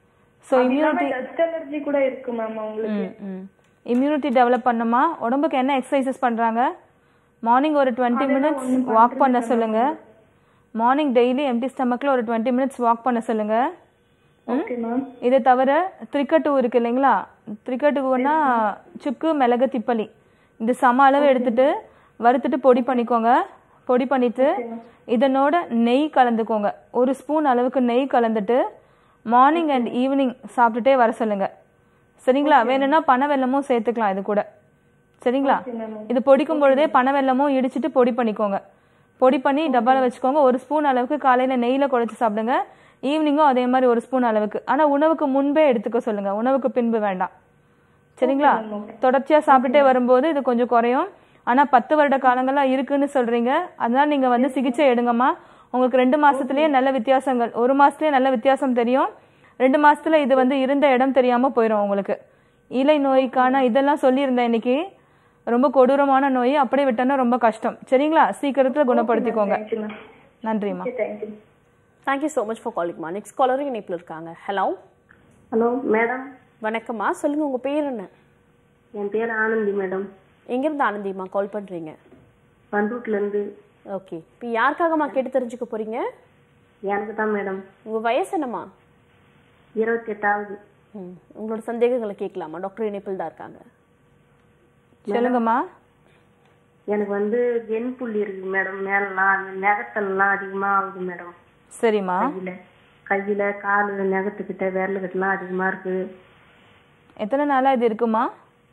Speaker 2: so immunity
Speaker 4: dust allergy கூட இருக்கு மேம் அவங்களுக்கு
Speaker 2: இம்யூனிட்டி டெவலப் பண்ணுமா உடம்புக்கு என்ன எக்ஸசைசஸ் பண்ணுறாங்க மார்னிங் ஒரு டுவெண்ட்டி மினிட்ஸ் வாக் பண்ண சொல்லுங்க மார்னிங் டெய்லி எம்டி ஸ்டமக்கில் ஒரு டுவெண்ட்டி மினிட்ஸ் வாக் பண்ண சொல்லுங்க
Speaker 4: ஓகே மேம்
Speaker 2: இதை தவிர திரிக்கட்டு இருக்கு இல்லைங்களா திரிக்கட்டுக்குன்னா சுக்கு மிளகு திப்பலி இந்த சம அளவு எடுத்துட்டு வறுத்துட்டு பொடி பண்ணிக்கோங்க பொடி பண்ணிட்டு இதனோட நெய் கலந்துக்கோங்க ஒரு ஸ்பூன் அளவுக்கு நெய் கலந்துட்டு மார்னிங் அண்ட் ஈவினிங் சாப்பிட்டுட்டே வர சொல்லுங்க சரிங்களா வேணும்னா பனை வெல்லமும் சேர்த்துக்கலாம் இது கூட சரிங்களா இது பொடிக்கும் பொழுதே பனை வெல்லமும் இடிச்சிட்டு பொடி பண்ணிக்கோங்க பொடி பண்ணி டப்பால வச்சுக்கோங்க ஒரு ஸ்பூன் அளவுக்கு காலையில நெய்ல குழைச்சு சாப்பிடுங்க ஈவினிங்கும் அதே மாதிரி ஒரு ஸ்பூன் அளவுக்கு ஆனா உணவுக்கு முன்பே எடுத்துக்க சொல்லுங்க உணவுக்கு பின்பு வேண்டாம் சரிங்களா தொடர்ச்சியா சாப்பிட்டுட்டே வரும்போது இது கொஞ்சம் குறையும் ஆனா பத்து வருட காலங்களா இருக்குன்னு சொல்றீங்க அதனால நீங்க வந்து சிகிச்சை எடுங்கம்மா உங்களுக்கு ரெண்டு மாசத்துலயே நல்ல வித்தியாசங்கள் ஒரு மாசத்துலயே நல்ல வித்தியாசம் தெரியும் ரெண்டு மாசத்துல இது வந்து இருந்த இடம் தெரியாம போயிடும் உங்களுக்கு இலை நோய்க்கான இதெல்லாம் சொல்லியிருந்தேன் இன்னைக்கு ரொம்ப கொடூரமான நோய் அப்படியே விட்டோன்னா ரொம்ப கஷ்டம் சரிங்களா சீக்கிரத்துல குணப்படுத்திக்கோங்க
Speaker 4: தேங்க்யூ மேம்
Speaker 2: நன்றிம்மா
Speaker 4: thank you
Speaker 1: thank you so much for காலிங்மா நெக்ஸ்ட் காலரும் இணைப்பில் இருக்காங்க ஹலோ
Speaker 5: ஹலோ மேடம்
Speaker 1: வணக்கம்மா சொல்லுங்க உங்க பேர் என்ன
Speaker 5: என் பேர் ஆனந்தி மேடம்
Speaker 1: எங்கிருந்து ஆனந்திமா கால் பண்றீங்க
Speaker 5: பண்ரூட்லேருந்து
Speaker 1: ஓகே இப்போ யாருக்காகம்மா கேட்டு தெரிஞ்சுக்க போறீங்க
Speaker 5: எனக்கு தான் மேடம்
Speaker 1: உங்க வயசு என்னம்மா
Speaker 5: இருபத்தி எட்டாவது
Speaker 1: ம் உங்களோட சந்தேகங்களை கேட்கலாமா டாக்டர் இணைப்பில் தான் இருக்காங்க
Speaker 2: சொல்லுங்கம்மா
Speaker 5: எனக்கு வந்து வெண் புள்ளி இருக்கு மேடம் மேலெல்லாம் அந்த நகத்தெல்லாம் அதிகமாக ஆகுது மேடம்
Speaker 2: சரிம்மா
Speaker 5: கையில் கையில் கால் நகத்துக்கிட்ட விரலுக்கிட்டலாம் அதிகமாக இருக்கு
Speaker 2: எத்தனை நாளா இது இருக்குமா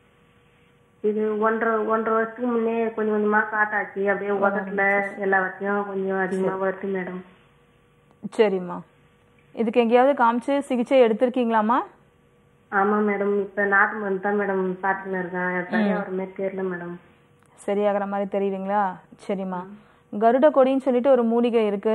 Speaker 5: இது ஒன்றரை ஒன்றரை வருஷத்துக்கு முன்னே கொஞ்சம் கொஞ்சமாக காட்டாச்சு அப்படியே உதட்டுல எல்லாத்தையும் கொஞ்சம் அதிகமாக வருது மேடம்
Speaker 2: சரிம்மா இதுக்கு எங்கேயாவது காமிச்சு சிகிச்சை எடுத்திருக்கீங்களாம்மா
Speaker 5: ஆமாம் மேடம் இப்போ நாட்டு மருந்து தான் மேடம் பார்த்துன்னு இருக்கேன் சரியாக வர மாதிரி தெரியல மேடம்
Speaker 2: சரியாகிற மாதிரி தெரியுதுங்களா சரிம்மா கருட கொடின்னு சொல்லிட்டு ஒரு மூலிகை இருக்கு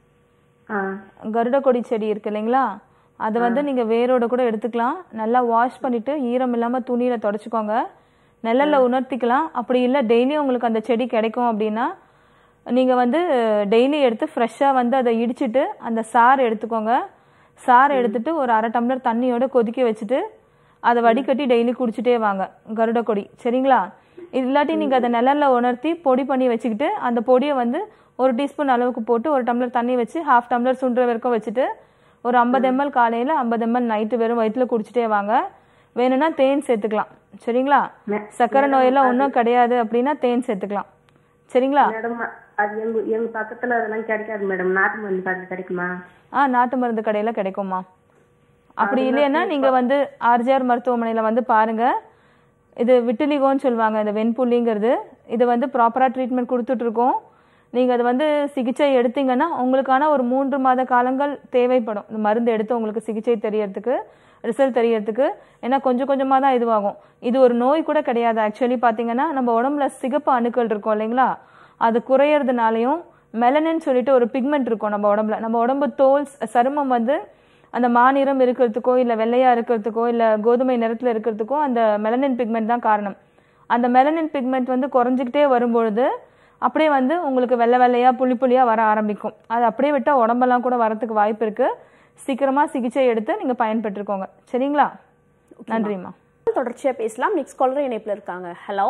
Speaker 5: ஆ
Speaker 2: கருட கொடி செடி இருக்கு இல்லைங்களா அதை வந்து நீங்க வேரோட கூட எடுத்துக்கலாம் நல்லா வாஷ் பண்ணிட்டு ஈரம் இல்லாம துணியில தொடச்சிக்கோங்க நிழல்ல உணர்த்திக்கலாம் அப்படி இல்லை டெய்லி உங்களுக்கு அந்த செடி கிடைக்கும் அப்படின்னா நீங்க வந்து டெய்லி எடுத்து ஃப்ரெஷ்ஷா வந்து அதை இடிச்சிட்டு அந்த சாறு எடுத்துக்கோங்க சாறு எடுத்துட்டு ஒரு அரை டம்ளர் தண்ணியோட கொதிக்க வச்சுட்டு அதை வடிகட்டி டெய்லி குடிச்சிட்டே வாங்க கருட கொடி சரிங்களா இது இல்லாட்டி நீங்கள் அதை நிழல்ல உணர்த்தி பொடி பண்ணி வச்சுக்கிட்டு அந்த பொடியை வந்து ஒரு டீஸ்பூன் அளவுக்கு போட்டு ஒரு டம்ளர் தண்ணி வச்சு ஹாஃப் டம்ளர் சுண்டுற வரைக்கும் வச்சுட்டு ஒரு ஐம்பது எம்எல் காலையில் ஐம்பது எம்எல் நைட்டு வெறும் வயிற்றுல குடிச்சிட்டே வாங்க வேணும்னா தேன் சேர்த்துக்கலாம் சரிங்களா சக்கரை நோயெல்லாம் ஒன்றும் கிடையாது அப்படின்னா தேன் சேர்த்துக்கலாம் சரிங்களா
Speaker 5: மேடம் அது எங்க எங்க பக்கத்துல அதெல்லாம் கிடைக்காது மேடம் நாட்டு மருந்து கடையில் கிடைக்குமா
Speaker 2: ஆ நாட்டு மருந்து கடையில் கிடைக்குமா அப்படி இல்லைன்னா நீங்கள் வந்து ஆர்ஜிஆர் மருத்துவமனையில் வந்து பாருங்க இது விட்டிலிகோன்னு சொல்லுவாங்க இந்த வெண்புள்ளிங்கிறது இது வந்து ப்ராப்பராக ட்ரீட்மெண்ட் கொடுத்துட்ருக்கோம் நீங்கள் அது வந்து சிகிச்சை எடுத்தீங்கன்னா உங்களுக்கான ஒரு மூன்று மாத காலங்கள் தேவைப்படும் இந்த மருந்து எடுத்து உங்களுக்கு சிகிச்சை தெரியறதுக்கு ரிசல்ட் தெரியறதுக்கு ஏன்னா கொஞ்சம் கொஞ்சமாக தான் இதுவாகும் இது ஒரு நோய் கூட கிடையாது ஆக்சுவலி பார்த்தீங்கன்னா நம்ம உடம்புல சிகப்பு அணுக்கள் இருக்கும் இல்லைங்களா அது குறையறதுனாலையும் மெலனின்னு சொல்லிட்டு ஒரு பிக்மெண்ட் இருக்கும் நம்ம உடம்புல நம்ம உடம்பு தோல் சருமம் வந்து அந்த மாநிறம் இருக்கிறதுக்கோ இல்லை வெள்ளையா இருக்கிறதுக்கோ இல்லை கோதுமை நிறத்தில் இருக்கிறதுக்கோ அந்த மெலனின் பிக்மெண்ட் தான் காரணம் அந்த மெலனின் பிக்மெண்ட் வந்து குறைஞ்சிக்கிட்டே வரும்பொழுது அப்படியே வந்து உங்களுக்கு வெள்ளை வெள்ளையா புள்ளி புள்ளியா வர ஆரம்பிக்கும் அது அப்படியே விட்டால் உடம்பெல்லாம் கூட வரத்துக்கு வாய்ப்பு இருக்கு சீக்கிரமா சிகிச்சை எடுத்து நீங்க பயன்பெற்றுக்கோங்க சரிங்களா நன்றிம்மா
Speaker 1: தொடர்ச்சியா பேசலாம் நெக்ஸ்ட் காலரும் இணைப்பில் இருக்காங்க ஹலோ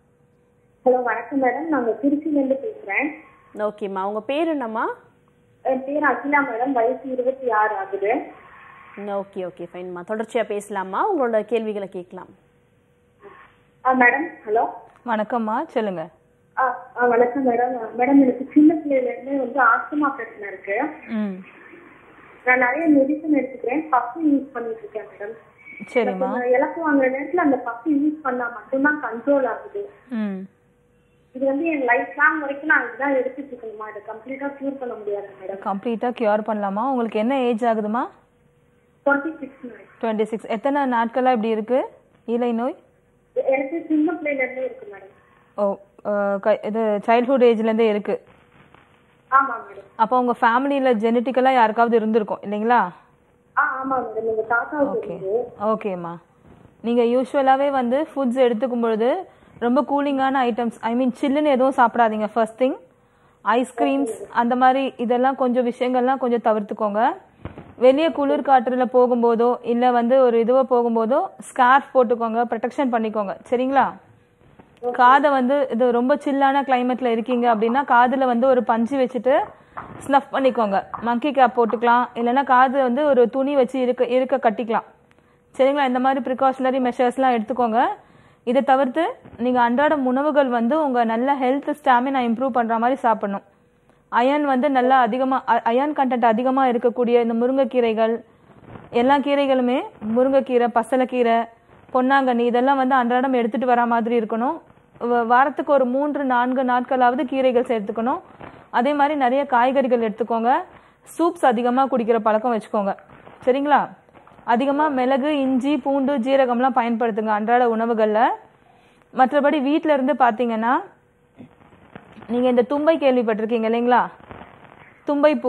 Speaker 3: ஹலோ வணக்கம் மேடம் நாங்க திருச்சில இருந்து பேசுறேன்
Speaker 1: ஓகேம்மா உங்க பேர் என்னம்மா
Speaker 3: என் பேர் அகிலா மேடம் வயசு இருபத்தி ஆறு ஆகுது
Speaker 1: ஓகே ஓகே ஃபைன்மா தொடர்ச்சியா பேசலாமா உங்களோட கேள்விகளை கேட்கலாம்
Speaker 3: ஆ மேடம் ஹலோ
Speaker 2: வணக்கம்மா சொல்லுங்க
Speaker 3: ஆ ஆ, வணக்கம் மேடம் மேடம் எனக்கு சின்ன பிள்ளையில இருந்து வந்து ஆஸ்துமா பிரச்சனை இருக்கு
Speaker 2: ம்
Speaker 3: நான் நிறைய மெடிசன் எடுத்துக்கிறேன் பஃப் யூஸ் பண்ணிட்டு இருக்கேன் மேடம்
Speaker 2: சரிம்மா
Speaker 3: நான் இலக்கு வாங்குற நேரத்துல அந்த பஃப் யூஸ் பண்ணா மட்டும்தான் கண்ட்ரோல் ஆகுது
Speaker 2: ம்
Speaker 3: இது வந்து என் லைஃப் லாங் வரைக்கும் நான் இதுதான் எடுத்துட்டு இருக்கணுமா இதை கம்ப்ளீட்டா க்யூர் பண்ண முடியாது மேடம்
Speaker 2: கம்ப்ளீட்டாக க்யூர் பண்ணலாமா உங்களுக்கு என்ன ஏஜ் ஆகுதுமா
Speaker 3: twenty six madam
Speaker 2: twenty six எத்தனை நாட்களாக இப்படி இருக்கு இலை நோய்
Speaker 3: எனக்கு சின்ன பிள்ளையில இருந்தே இருக்கு மேடம்
Speaker 2: ஓ அஹ், க- இது சைல்ட்ஹுட் ஏஜ்லேருந்தே இருக்கு
Speaker 3: ஆமா மேடம்
Speaker 2: அப்போ உங்கள் ஃபேமிலியில் ஜெனட்டிக்கலாக யாருக்காவது இருந்திருக்கும் இல்லைங்களா
Speaker 3: ஆ ஆமா மேடம் எங்க தாத்தாவுக்கு
Speaker 2: ஓகே
Speaker 3: இருக்கு
Speaker 2: ஓகேம்மா நீங்கள் யூஸ்வலாகவே வந்து ஃபுட்ஸ் எடுத்துக்கும் பொழுது ரொம்ப கூலிங்கான ஐட்டம்ஸ் ஐ மீன் சில்லுன்னு எதுவும் சாப்பிடாதீங்க ஃபர்ஸ்ட் திங் ஐஸ்கிரீம்ஸ் அந்த மாதிரி இதெல்லாம் கொஞ்சம் விஷயங்கள்லாம் கொஞ்சம் தவிர்த்துக்கோங்க வெளியே குளிர் காற்றுல போகும்போதோ இல்லை வந்து ஒரு இதுவோ போகும்போதோ ஸ்கார்ஃப் போட்டுக்கோங்க ப்ரொடெக்ஷன் பண்ணிக்கோங்க சரிங்களா காதை வந்து இது ரொம்ப சில்லான கிளைமேட்ல இருக்கீங்க அப்படின்னா காதுல வந்து ஒரு பஞ்சு வச்சுட்டு ஸ்னஃப் பண்ணிக்கோங்க மங்கி கேப் போட்டுக்கலாம் இல்லைன்னா காது வந்து ஒரு துணி வச்சு இருக்க இருக்க கட்டிக்கலாம் சரிங்களா இந்த மாதிரி ப்ரிகாஷனரி மெஷர்ஸ்லாம் எடுத்துக்கோங்க இதை தவிர்த்து நீங்கள் அன்றாட உணவுகள் வந்து உங்கள் நல்ல ஹெல்த் ஸ்டாமினா இம்ப்ரூவ் பண்ணுற மாதிரி சாப்பிடணும் அயன் வந்து நல்லா அதிகமாக அயன் கண்டென்ட் அதிகமாக இருக்கக்கூடிய இந்த முருங்கைக்கீரைகள் எல்லா கீரைகளுமே முருங்கைக்கீரை பசலைக்கீரை பொன்னாங்கண்ணி இதெல்லாம் வந்து அன்றாடம் எடுத்துட்டு வர மாதிரி இருக்கணும் வ- வாரத்துக்கு ஒரு மூன்று நான்கு நாட்களாவது கீரைகள் சேர்த்துக்கணும் அதே மாதிரி நிறைய காய்கறிகள் எடுத்துக்கோங்க சூப்ஸ் அதிகமாக குடிக்கிற பழக்கம் வச்சுக்கோங்க சரிங்களா அதிகமாக மிளகு இஞ்சி பூண்டு ஜீரகம்லாம் பயன்படுத்துங்க அன்றாட உணவுகளில் மற்றபடி வீட்டில இருந்து பார்த்தீங்கன்னா நீங்கள் இந்த தும்பை கேள்விப்பட்டிருக்கீங்க இல்லைங்களா தும்பை பூ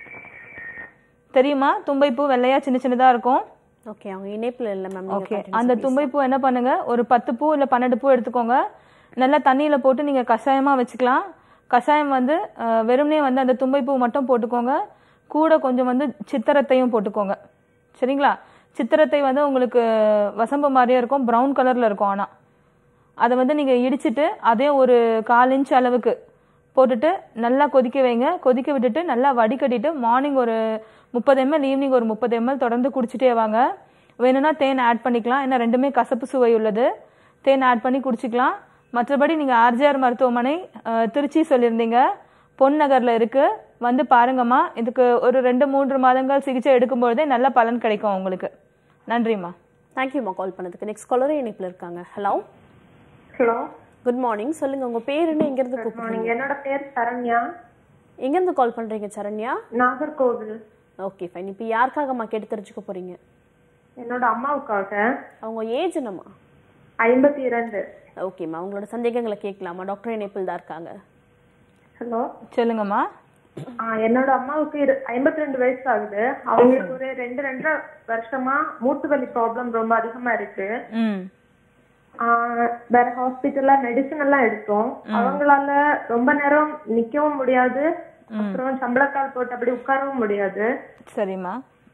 Speaker 2: தெரியுமா தும்பை பூ வெள்ளையா சின்ன சின்னதாக இருக்கும்
Speaker 1: ஓகே அவங்க இணைப்புல இல்ல மேம்
Speaker 2: ஓகே அந்த தும்பை பூ என்ன பண்ணுங்க ஒரு பத்து பூ இல்லை பன்னெண்டு பூ எடுத்துக்கோங்க நல்லா தண்ணியில போட்டு நீங்க கஷாயமா வச்சுக்கலாம் கஷாயம் வந்து அஹ், வெறுமனே வந்து அந்த தும்பை பூ மட்டும் போட்டுக்கோங்க கூட கொஞ்சம் வந்து சித்திரத்தையும் போட்டுக்கோங்க சரிங்களா சித்திரத்தை வந்து உங்களுக்கு வசம்பு மாதிரியே இருக்கும் ப்ரௌன் கலர்ல இருக்கும் ஆனா அதை வந்து நீங்க இடிச்சிட்டு அதையும் ஒரு கால் இன்ச் அளவுக்கு போட்டுட்டு நல்லா கொதிக்க வைங்க கொதிக்க விட்டுட்டு நல்லா வடிகட்டிட்டு மார்னிங் ஒரு முப்பது எம்எல் ஈவினிங் ஒரு முப்பது எம்எல் தொடர்ந்து குடிச்சிட்டே வாங்க வேணும்னா தேன் ஆட் பண்ணிக்கலாம் ஏன்னா ரெண்டுமே கசப்பு சுவை உள்ளது தேன் ஆட் பண்ணி குடிச்சிக்கலாம் மற்றபடி நீங்க ஆர்ஜிஆர் மருத்துவமனை அஹ், திருச்சி சொல்லியிருந்தீங்க பொன்னகர்ல இருக்கு வந்து பாருங்கம்மா இதுக்கு ஒரு ரெண்டு மூன்று மாதங்கள் சிகிச்சை எடுக்கும்பொழுதே நல்ல பலன் கிடைக்கும் உங்களுக்கு நன்றிம்மா
Speaker 1: தேங்க்யூம்மா கால் பண்ணதுக்கு நெக்ஸ்ட் காலரும் இணைப்புல இருக்காங்க ஹலோ
Speaker 4: ஹலோ
Speaker 1: குட் மார்னிங் சொல்லுங்க உங்க பேர் என்ன எங்க இருந்து கூப்பிடுறீங்க
Speaker 4: என்னோட பேர் சரண்யா
Speaker 1: எங்க இருந்து கால் பண்றீங்க சரண்யா
Speaker 4: நாகர்கோவில்
Speaker 1: ஓகே ஃபைன் இப்போ யாருக்காகம்மா கேட்டு தெரிஞ்சுக்க போறீங்க
Speaker 4: என்னோட அம்மாவுக்காக
Speaker 1: அவங்க ஏஜ் என்னம்மா
Speaker 4: ஐம்பத்தி இரண்டு
Speaker 1: ஓகேம்மா உங்களோட சந்தேகங்களை கேட்கலாமா டாக்டர் இணைப்பில் தான் இருக்காங்க
Speaker 4: ஹலோ
Speaker 2: சொல்லுங்கம்மா
Speaker 4: என்னோட அம்மாவுக்கு இரு ஐம்பத்தி ரெண்டு வயசு ஆகுது அவங்களுக்கு ஒரு ரெண்டு ரெண்டரை வருஷமா மூட்டு வலி ப்ராப்ளம் ரொம்ப அதிகமா இருக்கு
Speaker 2: ம்
Speaker 4: ஆஹ் வேற ஹாஸ்பிட்டல்ல மெடிசன் எல்லாம் எடுத்தோம் அவங்களால ரொம்ப நேரம் நிக்கவும் முடியாது அப்புறம் சம்பளக்கால் போட்டு அப்படி உட்காரவும் முடியாது
Speaker 2: சரிம்மா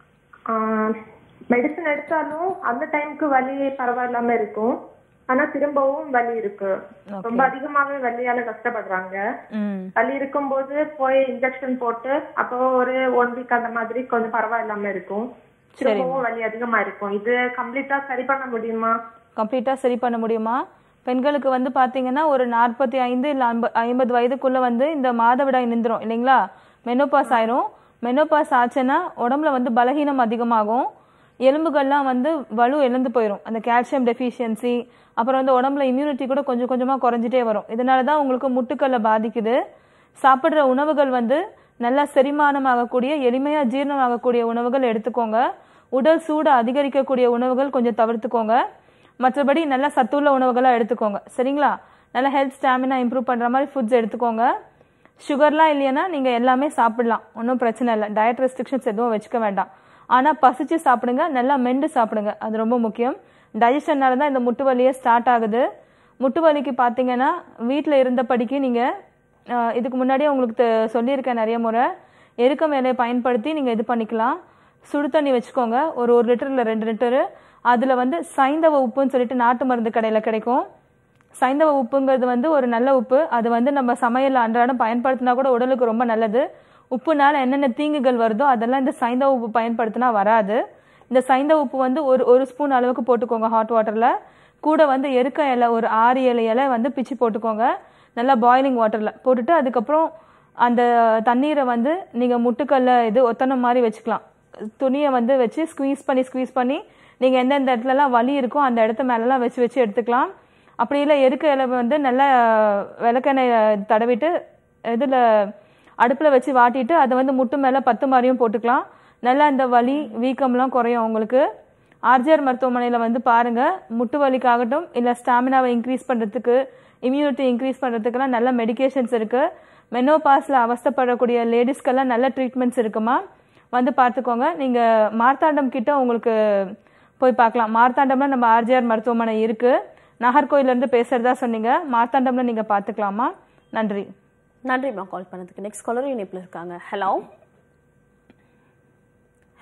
Speaker 4: மெடிசன் எடுத்தாலும் அந்த டைம்க்கு வலி பரவாயில்லாம இருக்கும் ஆனா திரும்பவும் வலி இருக்கு ரொம்ப அதிகமாவே வலியால கஷ்டப்படுறாங்க
Speaker 2: ம்
Speaker 4: வலி இருக்கும்போது போய் இன்ஜெக்ஷன் போட்டு அப்போ ஒரு ஒன் வீக் அந்த மாதிரி கொஞ்சம் பரவாயில்லாம இருக்கும் திரும்பவும் வலி அதிகமா இருக்கும் இது கம்ப்ளீட்டா சரி பண்ண முடியுமா
Speaker 2: கம்ப்ளீட்டாக சரி பண்ண முடியுமா பெண்களுக்கு வந்து பார்த்தீங்கன்னா ஒரு நாற்பத்தி ஐந்து இல்லை ஐம்ப ஐம்பது வயதுக்குள்ளே வந்து இந்த மாதவிடாய் நின்றுரும் இல்லைங்களா மெனோபாஸ் ஆயிரும் மெனோபாஸ் ஆச்சுன்னா உடம்புல வந்து பலகீனம் அதிகமாகும் எலும்புகள்லாம் வந்து வலு இழந்து போயிடும் அந்த கால்சியம் டெஃபிஷியன்சி அப்புறம் வந்து உடம்புல இம்யூனிட்டி கூட கொஞ்சம் கொஞ்சமாக குறைஞ்சிட்டே வரும் இதனால தான் உங்களுக்கு முட்டுக்கல்லை பாதிக்குது சாப்பிட்ற உணவுகள் வந்து நல்லா செரிமானமாகக்கூடிய எளிமையாக ஜீரணமாகக்கூடிய உணவுகள் எடுத்துக்கோங்க உடல் சூடு அதிகரிக்கக்கூடிய உணவுகள் கொஞ்சம் தவிர்த்துக்கோங்க மற்றபடி நல்லா சத்துள்ள உணவுகளாக எடுத்துக்கோங்க சரிங்களா நல்லா ஹெல்த் ஸ்டாமினா இம்ப்ரூவ் பண்ணுற மாதிரி ஃபுட்ஸ் எடுத்துக்கோங்க சுகர்லாம் இல்லைன்னா நீங்கள் எல்லாமே சாப்பிடலாம் ஒன்றும் பிரச்சனை இல்லை டயட் ரெஸ்ட்ரிக்ஷன்ஸ் எதுவும் வச்சுக்க வேண்டாம் ஆனால் பசிச்சு சாப்பிடுங்க நல்லா மெண்டு சாப்பிடுங்க அது ரொம்ப முக்கியம் டைஜஷன்னால தான் இந்த முட்டு வலியே ஸ்டார்ட் ஆகுது முட்டு வலிக்கு பார்த்தீங்கன்னா வீட்டில் இருந்தபடிக்கு நீங்கள் இதுக்கு முன்னாடியே உங்களுக்கு தெ- சொல்லியிருக்கேன் நிறைய முறை எருக்க மேலையை பயன்படுத்தி நீங்கள் இது பண்ணிக்கலாம் சுடு தண்ணி வச்சுக்கோங்க ஒரு ஒரு லிட்டர் இல்லை ரெண்டு லிட்டரு அதில் வந்து சைந்தவ உப்புன்னு சொல்லிட்டு நாட்டு மருந்து கடையில் கிடைக்கும் சைந்தவ உப்புங்கிறது வந்து ஒரு நல்ல உப்பு அது வந்து நம்ம சமையல் அன்றாடம் பயன்படுத்தினா கூட உடலுக்கு ரொம்ப நல்லது உப்புனால என்னென்ன தீங்குகள் வருதோ அதெல்லாம் இந்த சைந்தவ உப்பு பயன்படுத்தினா வராது இந்த சைந்தவ உப்பு வந்து ஒரு ஒரு ஸ்பூன் அளவுக்கு போட்டுக்கோங்க ஹாட் வாட்டரில் கூட வந்து எருக்க இலை ஒரு ஆறு ஏழு இலை வந்து பிச்சு போட்டுக்கோங்க நல்லா பாயிலிங் வாட்டரில் போட்டுட்டு அதுக்கப்புறம் அந்த தண்ணீரை வந்து நீங்கள் முட்டுக்கல்ல இது ஒத்தனை மாதிரி வச்சுக்கலாம் துணியை வந்து வச்சு ஸ்குவீஸ் பண்ணி ஸ்குவீஸ் பண்ணி நீங்கள் எந்தெந்த இடத்துலலாம் வலி இருக்கோ அந்த இடத்த மேலெலாம் வச்சு வச்சு எடுத்துக்கலாம் அப்படி இல்லை எருக்க இலை வந்து நல்லா விளக்கெண்ணெய் தடவிட்டு இதில் அடுப்பில் வச்சு வாட்டிட்டு அதை வந்து முட்டு மேலே பத்து மாதிரியும் போட்டுக்கலாம் நல்லா இந்த வலி வீக்கம்லாம் குறையும் உங்களுக்கு ஆர்ஜிஆர் மருத்துவமனையில் வந்து பாருங்கள் முட்டு வலிக்காகட்டும் இல்லை ஸ்டாமினாவை இன்க்ரீஸ் பண்ணுறதுக்கு இம்யூனிட்டி இன்க்ரீஸ் பண்ணுறதுக்கெல்லாம் நல்ல மெடிகேஷன்ஸ் இருக்குது மெனோபாஸில் அவஸ்தைப்படக்கூடிய லேடிஸ்க்கெல்லாம் நல்ல ட்ரீட்மெண்ட்ஸ் இருக்குமா வந்து பார்த்துக்கோங்க நீங்கள் மார்த்தாண்டம் கிட்ட உங்களுக்கு போய் பார்க்கலாம் மார்த்தாண்டம்ல நம்ம ஆர்ஜிஆர் மருத்துவமனை இருக்குது நாகர்கோயிலேருந்து பேசுகிறதா சொன்னீங்க மார்த்தாண்டம்ல நீங்கள் பார்த்துக்கலாமா நன்றி
Speaker 1: நன்றிம்மா கால் பண்ணதுக்கு நெக்ஸ்ட் காலரும் இணைப்பில் இருக்காங்க ஹலோ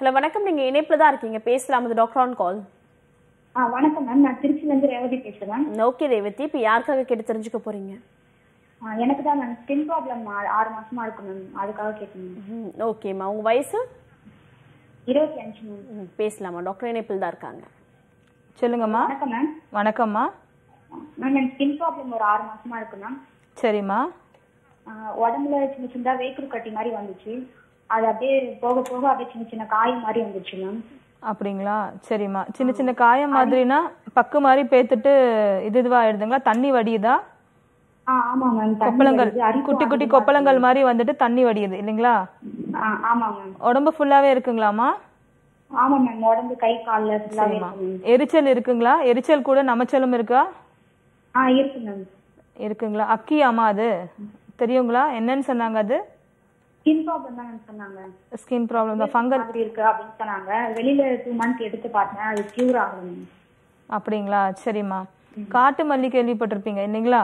Speaker 1: ஹலோ வணக்கம் நீங்க இணைப்புல தான் இருக்கீங்க பேசலாம் இது டாக்டர் ஆன் கால்
Speaker 3: ஆ வணக்கம் மேம் நான் திருச்சிலேருந்து ரேவதி பேசுகிறேன்
Speaker 1: ஓகே ரேவதி இப்போ யாருக்காக கேட்டு தெரிஞ்சுக்க போறீங்க
Speaker 3: எனக்கு தான் மேம் ஸ்கின் ப்ராப்ளம் ஆறு மாசமா இருக்கு மேம் அதுக்காக கேட்கணும்
Speaker 1: ஓகேம்மா உங்க வயசு
Speaker 3: இருபத்தி அஞ்சு மேம்
Speaker 1: ம், பேசலாமா டாக்டர் இணைப்பில் தான் இருக்காங்க
Speaker 2: சொல்லுங்கம்மா
Speaker 3: வணக்கம் மேம்
Speaker 2: வணக்கம்மா
Speaker 3: மேம் எனக்கு ஸ்கின் ப்ராப்ளம் ஒரு ஆறு மாசமா இருக்கு மேம்
Speaker 2: சரிம்மா
Speaker 3: ஆஹ் உடம்புல சின்ன சின்னதா வேக்குரு கட்டி மாதிரி வந்துச்சு அது அப்படியே போக போக அப்படியே சின்ன சின்ன காய் மாதிரி வந்துச்சு மேம்
Speaker 2: அப்படிங்களா சரிம்மா சின்ன சின்ன காயம் மாதிரினா பக்கு மாதிரி பேத்துட்டு இது இதுவாயிடுதுங்களா தண்ணி வடியுதா
Speaker 3: ஆ ஆமா மேம்
Speaker 2: கொப்பளங்கள் குட்டி குட்டி கொப்பளங்கள் மாதிரி வந்துட்டு தண்ணி வடியுது இல்லைங்களா
Speaker 3: ஆமா மேம்
Speaker 2: உடம்பு ஃபுல்லாவே இருக்குங்களாம்மா
Speaker 3: ஆமா மேம் உடம்பு கை கால்ல ஃபுல்லாவே
Speaker 2: சரிம்மா
Speaker 3: இருக்கு மேம்
Speaker 2: எரிச்சல் இருக்குங்களா எரிச்சல் கூட நமச்சலும் இருக்கா
Speaker 3: ஆ இருக்கு மேம்
Speaker 2: இருக்குங்களா அக்கியாமா அது தெரியுங்களா என்னன்னு சொன்னாங்க அது
Speaker 3: ஸ்கின் ப்ராப்ளம் தான் மேம் சொன்னாங்க
Speaker 2: ஸ்கின் ப்ராப்ளம் தான் ஃபங்கல்
Speaker 3: மாதிரி இருக்கு அப்படின்னு சொன்னாங்க வெளியில டூ மந்த்ஸ் எடுத்து பார்த்தேன் அது கியூர் ஆகல மேம்
Speaker 2: அப்படிங்களா சரிம்மா காட்டு மல்லி கேள்விப்பட்டிருப்பீங்க இல்லைங்களா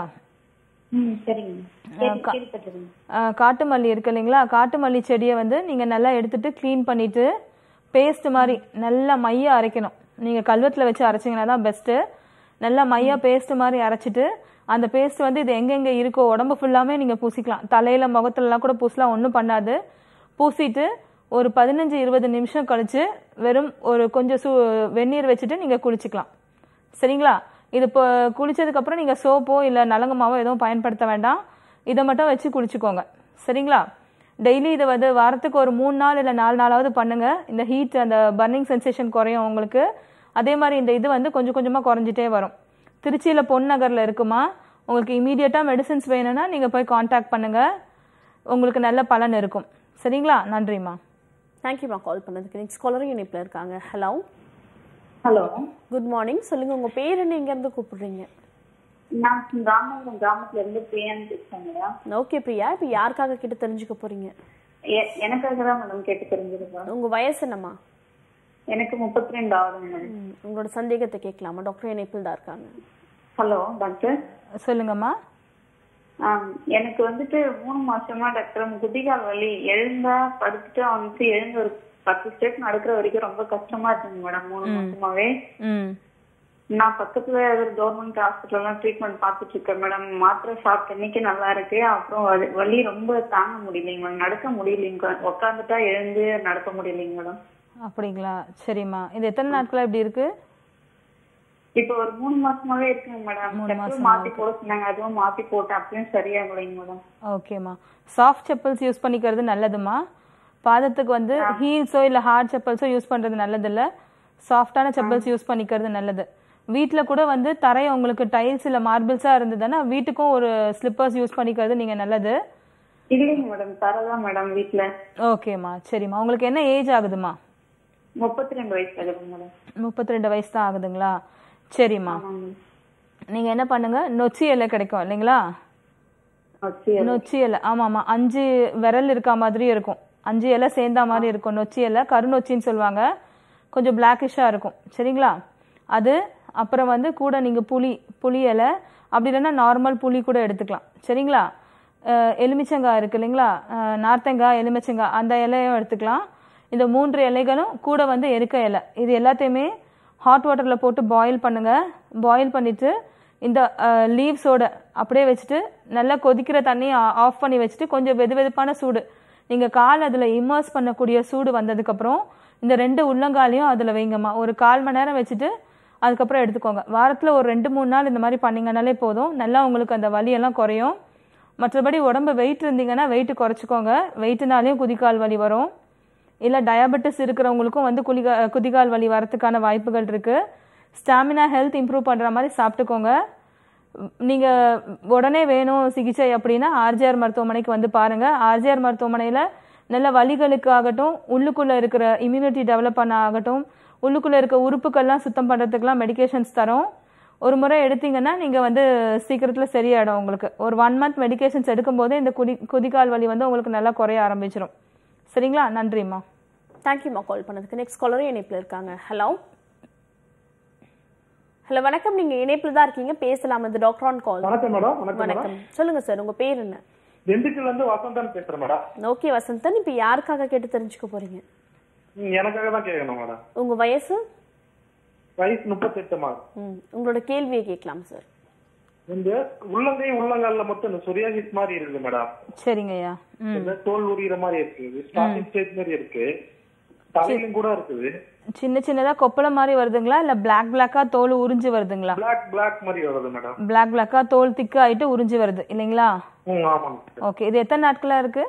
Speaker 3: ம் சரிங்க மேம் கேள்விப்பட்டிருக்கேன்
Speaker 2: ஆஹ் காட்டு மல்லி இருக்கு இல்லைங்களா காட்டு மல்லி செடியை வந்து நீங்கள் நல்லா எடுத்துட்டு க்ளீன் பண்ணிட்டு பேஸ்ட் மாதிரி நல்லா மைய அரைக்கணும் நீங்கள் கல்வத்தில் வச்சு அரைச்சிங்கன்னா தான் பெஸ்ட்டு நல்லா மையா பேஸ்ட் மாதிரி அரைச்சிட்டு அந்த பேஸ்ட் வந்து இது எங்கெங்கே இருக்கோ உடம்பு ஃபுல்லாமே நீங்கள் பூசிக்கலாம் தலையில் முகத்துலலாம் கூட பூசலாம் ஒன்றும் பண்ணாது பூசிட்டு ஒரு பதினஞ்சு இருபது நிமிஷம் கழிச்சு வெறும் ஒரு கொஞ்சம் சூ வெந்நீர் வச்சுட்டு நீங்கள் குளிச்சுக்கலாம் சரிங்களா இது இப்போ குளிச்சதுக்கப்புறம் நீங்கள் சோப்போ இல்லை நலங்குமாவோ எதுவும் பயன்படுத்த வேண்டாம் இதை மட்டும் வச்சு குளிச்சுக்கோங்க சரிங்களா டெய்லி இதை வந்து வாரத்துக்கு ஒரு மூணு நாள் இல்லை நாலு நாளாவது பண்ணுங்க இந்த ஹீட் அந்த பர்னிங் சென்சேஷன் குறையும் உங்களுக்கு அதே மாதிரி இந்த இது வந்து கொஞ்சம் கொஞ்சமாக குறைஞ்சிட்டே வரும் திருச்சியில் பொன்னகரில் இருக்குமா உங்களுக்கு இமீடியட்டாக மெடிசின்ஸ் வேணும்னா நீங்கள் போய் காண்டாக்ட் பண்ணுங்கள் உங்களுக்கு நல்ல பலன் இருக்கும் சரிங்களா நன்றிம்மா
Speaker 1: தேங்க்யூம்மா கால் பண்ணதுக்கு நெக்ஸ்ட் காலரும் இணைப்பில் இருக்காங்க ஹலோ
Speaker 3: ஹலோ
Speaker 1: குட் மார்னிங் சொல்லுங்க உங்க பேர் என்ன எங்க இருந்து கூப்பிடுறீங்க
Speaker 3: நான் ராமநாதபுரம் கிராமத்துல இருந்து பிரியான்னு பேசுறேன் மேடம்
Speaker 1: ஓகே பிரியா இப்போ யாருக்காக கேட்டு தெரிஞ்சுக்க போறீங்க
Speaker 3: எ- எனக்காக தான் மேடம் கேட்டு தெரிஞ்சிருக்கேன்
Speaker 1: உங்க வயசு என்னம்மா
Speaker 3: எனக்கு முப்பத்தி ரெண்டு ஆகுது மேடம்
Speaker 1: ம், உங்களோட சந்தேகத்தை கேட்கலாமா டாக்டர் இணைப்பில் தான் இருக்காங்க
Speaker 3: ஹலோ டாக்டர்
Speaker 2: சொல்லுங்கம்மா
Speaker 3: ஆம், எனக்கு வந்துட்டு மூணு மாசமா டாக்டர் குதிகால் வலி எழுந்தா படுத்துட்டு வந்துட்டு எழுந்து ஒரு பத்து ஸ்டெப் நடக்கிற வரைக்கும் ரொம்ப கஷ்டமா இருக்குங்க மேடம் மூணு மாசமாவே
Speaker 2: ம்
Speaker 3: நான் பக்கத்துல ஒரு கவர்மெண்ட் ஹாஸ்பிட்டல்லாம் ட்ரீட்மெண்ட் பார்த்துட்டு இருக்கேன் மேடம் மாத்திரை சாப்பிட்ட அன்னைக்கு நல்லா இருக்கு அப்புறம் வலி- வலி ரொம்ப தாங்க முடியலைங்க மேடம் நடக்க முடியலைங்க உட்காந்துட்டா எழுந்து நடக்க முடியலைங்க மேடம்
Speaker 2: அப்படிங்களா சரிம்மா இது எத்தனை நாட்களா இப்படி இருக்கு
Speaker 3: இப்போ ஒரு மூணு மாசமாவே இருக்குங்க மேடம் செப்பல் மாத்தி போட சொன்னாங்க அதுவும் மாத்தி போட்டேன் அப்பயும் சரியாகலைங்க மேடம்
Speaker 2: ஓகேம்மா சாஃப்ட் செப்பல்ஸ் யூஸ் பண்ணிக்கிறது நல்லதுமா பாதத்துக்கு வந்து ஹீல்ஸோ இல்லை ஹார்ட் செப்பல்ஸோ யூஸ் பண்ணுறது நல்லதில்ல சாஃப்டான செப்பல்ஸ் யூஸ் பண்ணிக்கிறது நல்லது வீட்டில் கூட வந்து தரை உங்களுக்கு டைல்ஸ் இல்லை மார்பிள்ஸாக இருந்ததுன்னா வீட்டுக்கும் ஒரு ஸ்லிப்பர்ஸ் யூஸ் பண்ணிக்கிறது நீங்கள் நல்லது
Speaker 3: இல்லைங்க மேடம் தரதான் மேடம் வீட்டுல
Speaker 2: ஓகேம்மா சரிம்மா உங்களுக்கு என்ன ஏஜ் ஆகுதுமா
Speaker 3: முப்பத்தி ரெண்டு வயசு ஆகுது மேடம்
Speaker 2: முப்பத்தி ரெண்டு வயசு தான் ஆகுதுங்களா சரிம்மா
Speaker 3: ஆமாங்க
Speaker 2: நீங்கள் என்ன பண்ணுங்க நொச்சி இலை கிடைக்கும் இல்லைங்களா
Speaker 3: வச்சு
Speaker 2: நொச்சி இலை ஆமாம்மா அஞ்சு விரல் இருக்க மாதிரி இருக்கும் அஞ்சு இலை சேர்ந்தா மாதிரி இருக்கும் நொச்சி இலை கருநொச்சின்னு சொல்லுவாங்க கொஞ்சம் பிளாக்கிஷாக இருக்கும் சரிங்களா அது அப்புறம் வந்து கூட நீங்கள் புளி புளி இலை அப்படி இல்லைன்னா நார்மல் புளி கூட எடுத்துக்கலாம் சரிங்களா அஹ் எலுமிச்சங்காய் இருக்கு இல்லைங்களா அஹ் நார்த்தங்காய் எலுமிச்சங்காய் அந்த இலையும் எடுத்துக்கலாம் இந்த மூன்று இலைகளும் கூட வந்து எருக்க இலை இது எல்லாத்தையுமே ஹாட் வாட்டரில் போட்டு பாயில் பண்ணுங்க பாயில் பண்ணிட்டு இந்த லீவ்ஸோட அப்படியே வச்சுட்டு நல்லா கொதிக்கிற தண்ணியை ஆஃப் பண்ணி வச்சுட்டு கொஞ்சம் வெது வெதுப்பான சூடு நீங்கள் கால் அதில் இம்மர்ஸ் பண்ணக்கூடிய சூடு வந்ததுக்கப்புறம் இந்த ரெண்டு உள்ளங்காலையும் அதில் வைங்கம்மா ஒரு கால் மணி நேரம் வச்சுட்டு அதுக்கப்புறம் எடுத்துக்கோங்க வாரத்தில் ஒரு ரெண்டு மூணு நாள் இந்த மாதிரி பண்ணீங்கனாலே போதும் நல்லா உங்களுக்கு அந்த வலியெல்லாம் குறையும் மற்றபடி உடம்பு வெயிட் இருந்தீங்கன்னா வெயிட் குறைச்சிக்கோங்க வெயிட்னாலையும் குதிக்கால் வலி வரும் இல்லை டயபெட்டிஸ் இருக்கிறவங்களுக்கும் வந்து குளிகா குதிகால் வலி வரத்துக்கான வாய்ப்புகள் இருக்குது ஸ்டாமினா ஹெல்த் இம்ப்ரூவ் பண்ணுற மாதிரி சாப்பிட்டுக்கோங்க நீங்கள் உடனே வேணும் சிகிச்சை அப்படின்னா ஆர்ஜிஆர் மருத்துவமனைக்கு வந்து பாருங்கள் ஆர்ஜிஆர் மருத்துவமனையில் நல்ல வலிகளுக்காகட்டும் உள்ளுக்குள்ளே இருக்கிற இம்யூனிட்டி டெவலப் பண்ண ஆகட்டும் உள்ளுக்குள்ளே இருக்க உறுப்புக்கள்லாம் சுத்தம் பண்ணுறதுக்கெலாம் மெடிகேஷன்ஸ் தரோம் ஒரு முறை எடுத்தீங்கன்னா நீங்கள் வந்து சீக்கிரத்தில் சரியாயிடும் உங்களுக்கு ஒரு ஒன் மந்த் மெடிகேஷன்ஸ் எடுக்கும்போதே இந்த குதி குதிகால் வலி வந்து உங்களுக்கு நல்லா குறைய ஆரம்பிச்சிடும் சரிங்களா நன்றிம்மா
Speaker 1: தேங்க்யூம்மா கால் பண்ணதுக்கு நெக்ஸ்ட் காலரும் இணைப்பில் இருக்காங்க ஹலோ ஹலோ வணக்கம் நீங்க இணைப்பில் தான் இருக்கீங்க பேசலாம் இது டாக்டர் ஆன் கால்
Speaker 6: வணக்கம் மேடம் வணக்கம் மேடம்
Speaker 1: வணக்கம் சொல்லுங்க சார் உங்க பேர் என்ன
Speaker 6: திண்டுக்கல்ல இருந்து வசந்தன் பேசுறேன் மேடம்
Speaker 1: ஓகே வசந்தன் இப்போ யாருக்காக கேட்டு தெரிஞ்சுக்க போறீங்க
Speaker 6: ம், எனக்காக தான் கேட்கணும் மேடம்
Speaker 1: உங்க வயசு
Speaker 6: வயசு முப்பத்தெட்டு மாதம்
Speaker 1: ம், உங்களோட கேள்வியை கேட்கலாம் சார்
Speaker 6: இந்த உள்ளங்கை உள்ளங்கால்ல மட்டும் இந்த சொரியாசிஸ் மாதிரி இருக்குது மேடம்
Speaker 2: சரிங்கய்யா ம்
Speaker 6: இந்த தோல் உரியிற மாதிரி இருக்குது ஸ்டார்டிங் ஸ்டேஜ் மாதிரி இருக்கு தலையிலும் கூட இருக்குது
Speaker 2: சின்ன சின்னதா கொப்பளம் மாதிரி வருதுங்களா இல்ல பிளாக் பிளாக்கா தோல் உறிஞ்சு வருதுங்களா
Speaker 6: பிளாக் பிளாக் மாதிரி வருது மேடம்
Speaker 2: பிளாக் பிளாக்கா தோல் திக்கு ஆயிட்டு உறிஞ்சு வருது இல்லைங்களா
Speaker 6: ம் ஆமாங்க
Speaker 2: ஓகே இது எத்தனை நாட்களா இருக்கு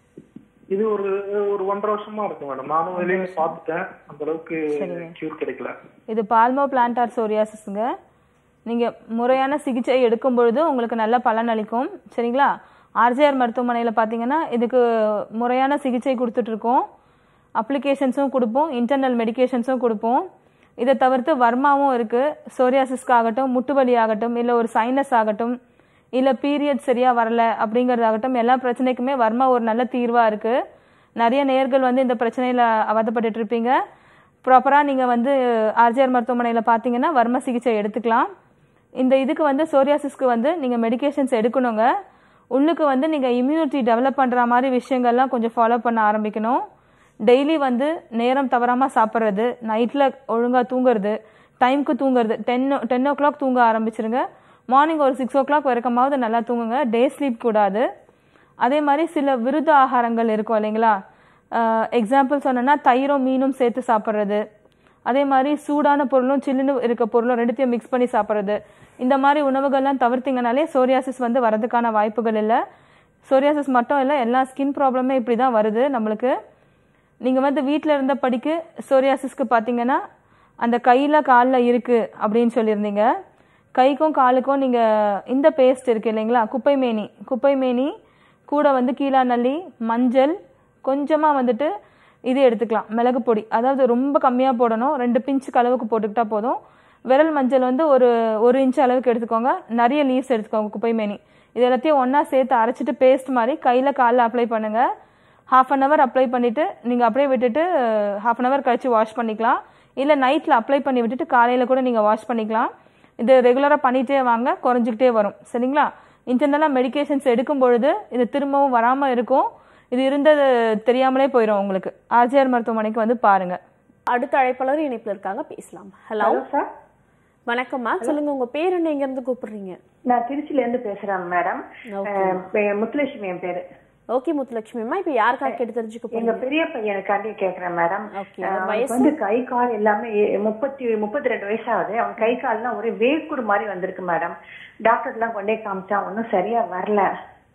Speaker 6: இது ஒரு ஒரு ஒன்றரை வருஷமா இருக்கு மேடம் நானும் வெளியில பார்த்துட்டேன் அந்த அளவுக்கு கியூர் கிடைக்கல
Speaker 2: இது பால்மோ பிளான்டார் சோரியாசிஸ்ங்க நீங்க முறையான சிகிச்சை எடுக்கும் பொழுது உங்களுக்கு நல்ல பலன் அளிக்கும் சரிங்களா ஆர்ஜிஆர் மருத்துவமனையில் பார்த்தீங்கன்னா இதுக்கு முறையான சிகிச்சை கொடுத்துட்டு இருக்கோம் அப்ளிகேஷன்ஸும் கொடுப்போம் இன்டர்னல் மெடிகேஷன்ஸும் கொடுப்போம் இதை தவிர்த்து வர்மாவும் இருக்கு சோரியாசிஸ்க்கு ஆகட்டும் முட்டு வலி ஆகட்டும் இல்லை ஒரு சைனஸ் ஆகட்டும் இல்லை பீரியட் சரியா வரல அப்படிங்கறதாகட்டும் எல்லா பிரச்சனைக்குமே வர்மா ஒரு நல்ல தீர்வா இருக்கு நிறைய நேர்கள் வந்து இந்த பிரச்சனையில அவதப்பட்டுட்டு இருப்பீங்க ப்ராப்பராக நீங்கள் வந்து ஆர்ஜிஆர் மருத்துவமனையில் பார்த்தீங்கன்னா வர்ம சிகிச்சை எடுத்துக்கலாம் இந்த இதுக்கு வந்து சோரியாசிஸ்க்கு வந்து நீங்கள் மெடிகேஷன்ஸ் எடுக்கணுங்க உள்ளுக்கு வந்து நீங்கள் இம்யூனிட்டி டெவலப் பண்ணுற மாதிரி விஷயங்கள்லாம் கொஞ்சம் ஃபாலோ பண்ண ஆரம்பிக்கணும் டெய்லி வந்து நேரம் தவறாமல் சாப்பிட்றது நைட்டில் ஒழுங்காக தூங்குறது டைம்க்கு தூங்குறது டென் டென் ஓ கிளாக் தூங்க ஆரம்பிச்சிருங்க மார்னிங் ஒரு சிக்ஸ் ஓ கிளாக் வரைக்குமாவது நல்லா தூங்குங்க டே ஸ்லீப் கூடாது அதே மாதிரி சில விருத ஆகாரங்கள் இருக்கும் இல்லைங்களா எக்ஸாம்பிள் சொன்னேன்னா தயிரும் மீனும் சேர்த்து சாப்பிட்றது அதே மாதிரி சூடான பொருளும் சில்லுன்னு இருக்க பொருளும் ரெண்டுத்தையும் மிக்ஸ் பண்ணி சாப்பிட்றது இந்த மாதிரி உணவுகள்லாம் தவிர்த்தீங்கனாலே சோரியாசிஸ் வந்து வரதுக்கான வாய்ப்புகள் இல்லை சோரியாசிஸ் மட்டும் இல்லை எல்லா ஸ்கின் ப்ராப்ளமே இப்படி தான் வருது நம்மளுக்கு நீங்கள் வந்து வீட்டில் இருந்த படிக்கு சோரியாசிஸ்க்கு பார்த்தீங்கன்னா அந்த கையில் காலில் இருக்குது அப்படின்னு சொல்லியிருந்தீங்க கைக்கும் காலுக்கும் நீங்கள் இந்த பேஸ்ட் இருக்கு இல்லைங்களா குப்பை மேனி குப்பை மேனி கூட வந்து கீழா நல்லி மஞ்சள் கொஞ்சமாக வந்துட்டு இது எடுத்துக்கலாம் மிளகு பொடி அதாவது ரொம்ப கம்மியாக போடணும் ரெண்டு பிஞ்சுக்கு அளவுக்கு போட்டுக்கிட்டா போதும் விரல் மஞ்சள் வந்து ஒரு ஒரு இன்ச் அளவுக்கு எடுத்துக்கோங்க நிறைய லீவ்ஸ் எடுத்துக்கோங்க குப்பை மேனி இது எல்லாத்தையும் ஒன்றா சேர்த்து அரைச்சிட்டு பேஸ்ட் மாதிரி கையில் காலில் அப்ளை பண்ணுங்கள் ஹாஃப் அன் ஹவர் அப்ளை பண்ணிவிட்டு நீங்கள் அப்படியே விட்டுட்டு ஹாஃப் அன் ஹவர் கழிச்சு வாஷ் பண்ணிக்கலாம் இல்லை நைட்டில் அப்ளை பண்ணி விட்டுட்டு காலையில் கூட நீங்கள் வாஷ் பண்ணிக்கலாம் இது ரெகுலராக பண்ணிகிட்டே வாங்க குறைஞ்சிக்கிட்டே வரும் சரிங்களா இன்டர்னலாக மெடிகேஷன்ஸ் எடுக்கும் பொழுது இது திரும்பவும் வராமல் இருக்கும் இது இருந்தது தெரியாமலே போயிடும் உங்களுக்கு ஆர்ஜிஆர் மருத்துவமனைக்கு வந்து பாருங்க
Speaker 1: அடுத்த அழைப்பாளர் இணைப்புல இருக்காங்க பேசலாம் ஹலோ
Speaker 7: சார்
Speaker 1: வணக்கம்மா சொல்லுங்க உங்க பேர் என்ன எங்க இருந்து கூப்பிடுறீங்க
Speaker 7: நான் திருச்சில இருந்து பேசுறேன் மேடம் அஹ், பே- முத்துலட்சுமி என் பேரு
Speaker 1: ஓகே முத்துலட்சுமிம்மா இப்ப யாருக்காக கேட்டு தெரிஞ்சுக்க
Speaker 7: எங்க
Speaker 1: போறீங்க
Speaker 7: பெரிய பையனுக்காண்டி கேக்குறேன் மேடம்
Speaker 1: Okay,
Speaker 7: அஹ்,
Speaker 1: அவர்
Speaker 7: அவனுக்கு
Speaker 1: வயசு?
Speaker 7: வந்து கை கால் எல்லாமே ஏ- முப்பத்தி முப்பத்தி ரெண்டு வயசாகுது அவன் கை கால்லாம் ஒரே வேக்குடு மாதிரி வந்திருக்கு மேடம் டாக்டர் எல்லாம் கொண்டே காமிச்சா ஒன்னும் சரியா வரல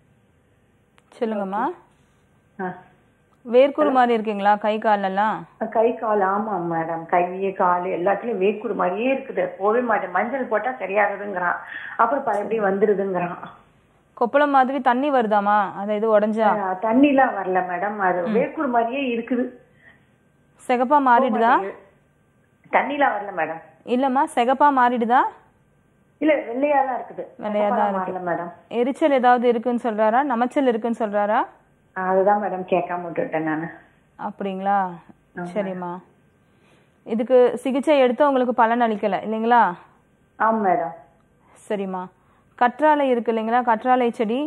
Speaker 2: சொல்லுங்கம்மா
Speaker 7: ஆ.
Speaker 2: வேர்க்குரு மாதிரி இருக்கீங்களா கை காலெல்லாம்
Speaker 7: கை கால் ஆமா மேடம் கை கால் எல்லாத்துலயும் வேக்குடு மாதிரியே இருக்குது போவே மாட்டேன் மஞ்சள் போட்டா சரியாகுதுங்கிறான் அப்புறம் பழையபடி வந்துருதுங்கிறான்
Speaker 2: கொப்பளம் மாதிரி தண்ணி வருதாமா அது இது உடஞ்சா
Speaker 7: அஹ், தண்ணிலாம் வரல மேடம் அது வேக்குடு மாதிரியே இருக்குது
Speaker 2: சிகப்பா மாறிடுதா
Speaker 7: தண்ணிலாம் வரல மேடம்
Speaker 2: இல்லம்மா சிகப்பா மாறிடுதா
Speaker 7: இல்ல வெள்ளையா தான் இருக்குது
Speaker 2: வெள்ளையா தான்
Speaker 7: வரல
Speaker 2: இருக்கு
Speaker 7: மேடம்
Speaker 2: எரிச்சல் ஏதாவது இருக்குன்னு சொல்றாரா நமைச்சல் இருக்குன்னு சொல்றாரா
Speaker 7: அதுதான் மேடம் கேட்காம விட்டுட்டேன் நானு
Speaker 2: அப்படிங்களா சரிம்மா இதுக்கு சிகிச்சை எடுத்து உங்களுக்கு பலன் அளிக்கல இல்லைங்களா
Speaker 7: ஆமா மேடம்
Speaker 2: சரிம்மா கற்றாழை இருக்கு இல்லைங்களா கற்றாழை செடி